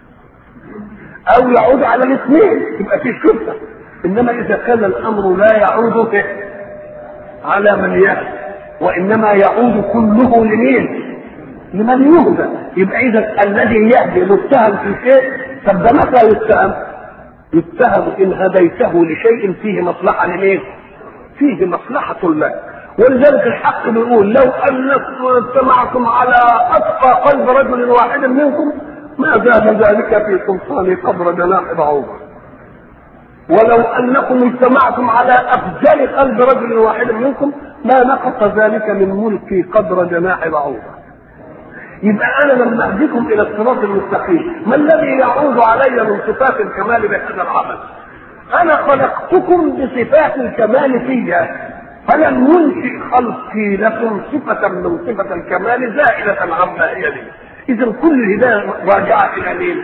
او يعود على الاثنين يبقى في شبهه انما اذا كان الامر لا يعود به على من يهدي وانما يعود كله لمين لمن يهدى يبقى اذا الذي يهدي متهم في شيء طب ده متى يتهم يتهم ان هديته لشيء فيه مصلحه لمين فيه مصلحه لك ولذلك الحق بيقول لو انكم اجتمعتم على اتقى قلب رجل واحد منكم ما زاد ذلك في سلطان قبر جناح بعوضه ولو انكم اجتمعتم على افجر قلب رجل واحد منكم ما نقص ذلك من ملكي قدر جناح بعوضه يبقى انا لما اهديكم الى الصراط المستقيم ما الذي يعود علي من صفات الكمال بهذا العمل انا خلقتكم بصفات الكمال فيها فلم ينشئ خلقي لكم صفة من صفة الكمال زائلة عما هي لي إذا كل الهداية راجعة إلى مين؟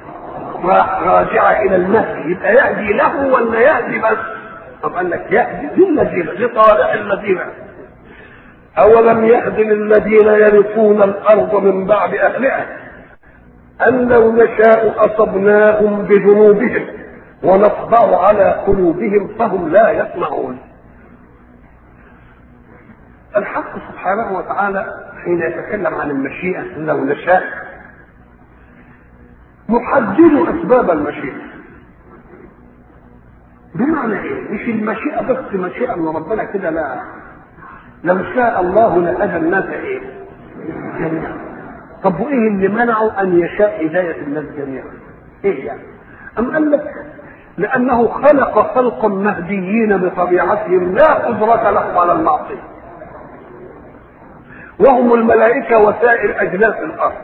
راجعة إلى النهي يبقى يهدي له ولا يهدي بس؟ طب قال لك يهدي للمدينة لطالع المدينة أولم يهد للذين يرثون الأرض من بعد أهلها أن لو نشاء أصبناهم بذنوبهم ونطبع على قلوبهم فهم لا يسمعون الحق سبحانه وتعالى حين يتكلم عن المشيئة لو نشاء يحدد أسباب المشيئة بمعنى إيه؟ مش المشيئة بس مشيئة من ربنا كده لا لو شاء الله لهدى الناس إيه؟ جميعا طب وإيه اللي منعه أن يشاء هداية الناس جميعا؟ إيه يعني؟ أم قال لك لأنه خلق خلقا مهديين بطبيعتهم لا قدرة لهم على المعصية وهم الملائكة وسائر أجناس الأرض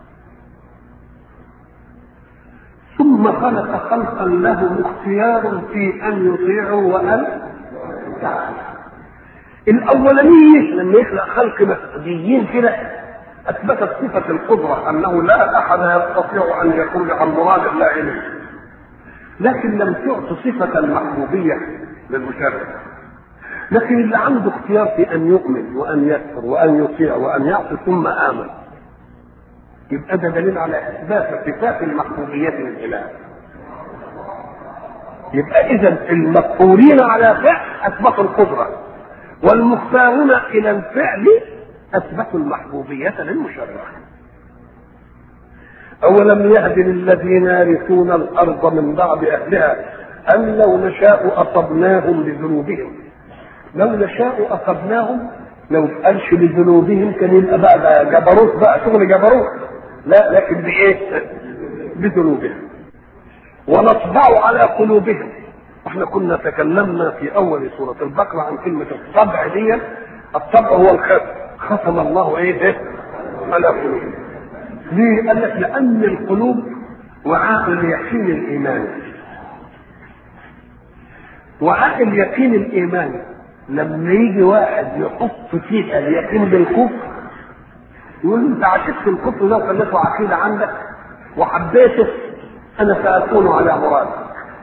ثم خلق خلقا لهم اختيار في أن يطيعوا وأن يعصوا الأولانية لما يخلق خلق مهديين كده أثبتت صفة القدرة أنه لا أحد يستطيع أن يخرج عن مراد الله منه لكن لم تعط صفة المحبوبية للمشرع لكن اللي عنده اختيار في ان يؤمن وان يكفر وان يطيع وان يعصي ثم امن يبقى ده دليل على اثبات صفات المحبوبيه للاله يبقى اذا المقهورين على فعل اثبتوا القدره والمختارون الى الفعل اثبتوا المحبوبيه للمشرع اولم يهد للذين يرثون الارض من بعد اهلها ان لو نشاء اصبناهم بذنوبهم لو نشاء اخذناهم لو قالش بذنوبهم كان يبقى بقى, بقى جبروت بقى شغل جبروت لا لكن بايه؟ بذنوبهم ونطبع على قلوبهم احنا كنا تكلمنا في اول سوره البقره عن كلمه الطبع دي الطبع هو الختم ختم الله ايه ده على قلوبهم ليه؟ قال لك لان القلوب وعاء اليقين الايماني وعاء اليقين الايماني لما يجي واحد يحط فيها اليقين بالكفر يقول له انت عشقت الكفر ده وخليته عقيده عندك وحبيته انا ساكون على مرادك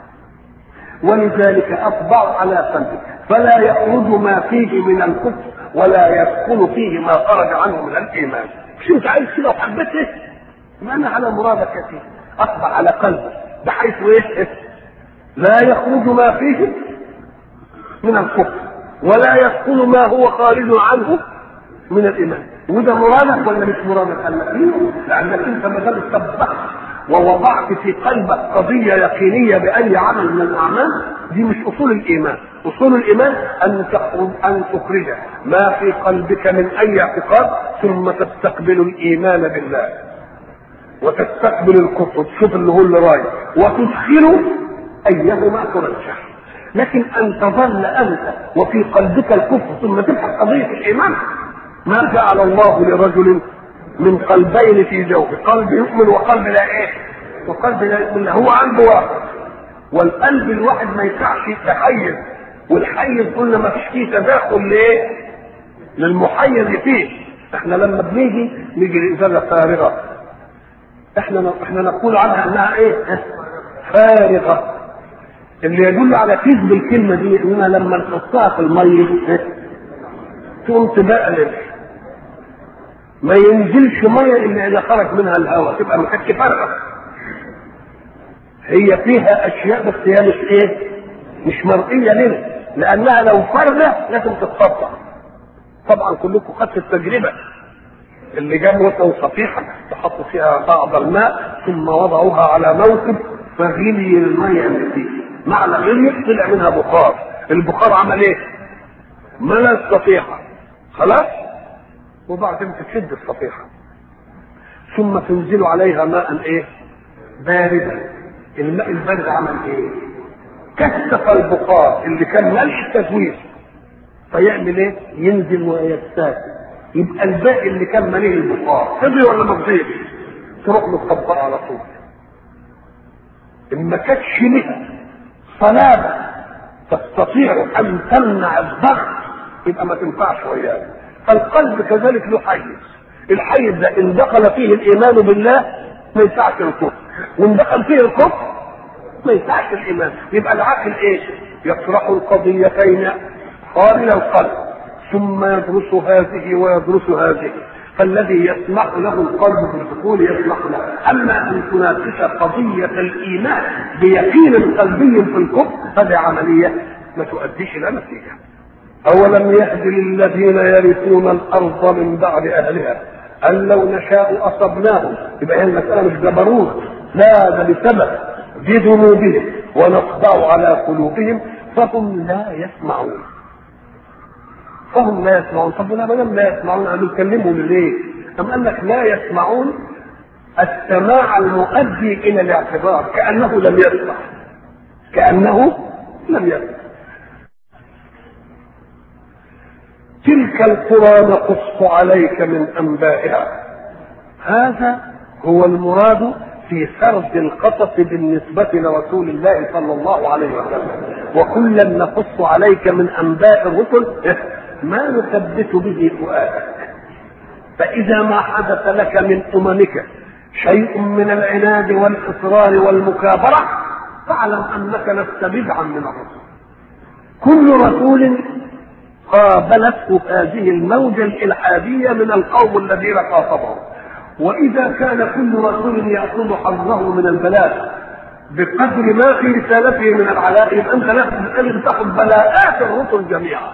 ولذلك اطبع على قلبك فلا يخرج ما فيه من الكفر ولا يدخل فيه ما خرج عنه من الايمان مش انت عايز كده وحبيته ما انا على مرادك يا سيدي اطبع على قلبك بحيث ايه لا يخرج ما فيه من الكفر ولا يدخل ما هو خارج عنه من الايمان وده مرادك ولا مش مرادك؟ قال لك لانك انت ما دام استبحت ووضعت في قلبك قضيه يقينيه باي عمل من الاعمال دي مش اصول الايمان، اصول الايمان ان تخرج ان تخرج ما في قلبك من اي اعتقاد ثم تستقبل الايمان بالله. وتستقبل الكفر تشوف اللي هو اللي رايح وتدخل ايهما ترجح لكن ان تظل انت وفي قلبك الكفر ثم تبحث قضيه الايمان ما جعل الله لرجل من قلبين في جوفه قلب يؤمن وقلب لا ايه وقلب لا يؤمن هو عنده واحد والقلب الواحد ما ينفعش يتحيز والحيز قلنا ما فيش فيه تداخل لايه للمحيز فيه احنا لما بنيجي نيجي لازازه فارغه احنا احنا نقول عنها انها ايه فارغه اللي يدل على كذب الكلمه دي اننا لما نحطها في الميه تقوم تبقلل ما ينزلش ميه الا اذا خرج منها الهواء تبقى ما كانتش فارغه هي فيها اشياء بس هي مش ايه مش مرئيه لنا لانها لو فارغه لازم تتطبق طبعا كلكم خدت التجربه اللي جابوا صفيحه تحط فيها بعض الماء ثم وضعوها على موكب فغلي الميه اللي فيه معنى غلي طلع منها بخار البخار عمل ايه؟ ملا الصفيحه خلاص وبعدين تشد الصفيحه ثم تنزل عليها ماء ايه؟ باردا الماء البارد عمل ايه؟ كثف البخار اللي كان ملح التزوير فيعمل ايه؟ ينزل ويستاك يبقى الباقي اللي كان مليه البخار فضي ولا ما فضيش؟ تروح مطبقه على طول ان ما كانتش لها صلابه تستطيع ان تمنع الضغط يبقى ما تنفعش وياه القلب كذلك له حيز الحيز ده ان دخل فيه الايمان بالله ما ينفعش الكفر وان دخل فيه الكفر ما ينفعش الايمان يبقى العقل ايه يطرح القضيتين خارج القلب ثم يدرس هذه ويدرس هذه فالذي يسمح له القلب بالدخول يسمح له اما ان تناقش قضيه الايمان بيقين قلبي في الكفر هذه عمليه ما تؤديش الى نتيجه اولم يهد للذين يرثون الارض من بعد اهلها ان لو نشاء اصبناهم يبقى هي المساله مش جبروت لا ده بسبب بذنوبهم ونطبع على قلوبهم فهم لا يسمعون فهم لا يسمعون طب ما دام لا يسمعون قالوا كلمهم ليه؟ أم قال لك لا يسمعون السماع المؤدي إلى الاعتبار كأنه لم يسمع كأنه لم يسمع تلك القرى نقص عليك من أنبائها هذا هو المراد في سرد القصص بالنسبة لرسول الله صلى الله عليه وسلم وكلا نقص عليك من أنباء الرسل ما نثبت به فؤادك فإذا ما حدث لك من أممك شيء من العناد والإصرار والمكابرة فاعلم أنك لست بدعا من الرسل كل رسول قابلته هذه الموجة الإلحادية من القوم الذين خاطبهم وإذا كان كل رسول يأخذ حظه من البلاء بقدر ما في رسالته من العلاء يبقى أنت لازم تأخذ بلاءات الرسل جميعا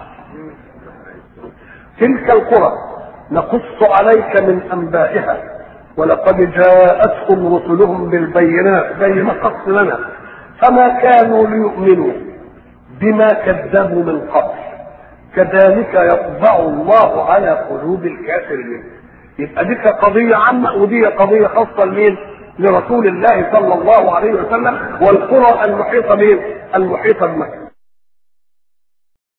تلك القرى نقص عليك من انبائها ولقد جاءتهم رسلهم بالبينات زي ما قص لنا فما كانوا ليؤمنوا بما كذبوا من قبل كذلك يطبع الله على قلوب الكافرين يبقى دي قضية عامة ودي قضية خاصة لمين؟ لرسول الله صلى الله عليه وسلم والقرى المحيطة بهم المحيطة بمكة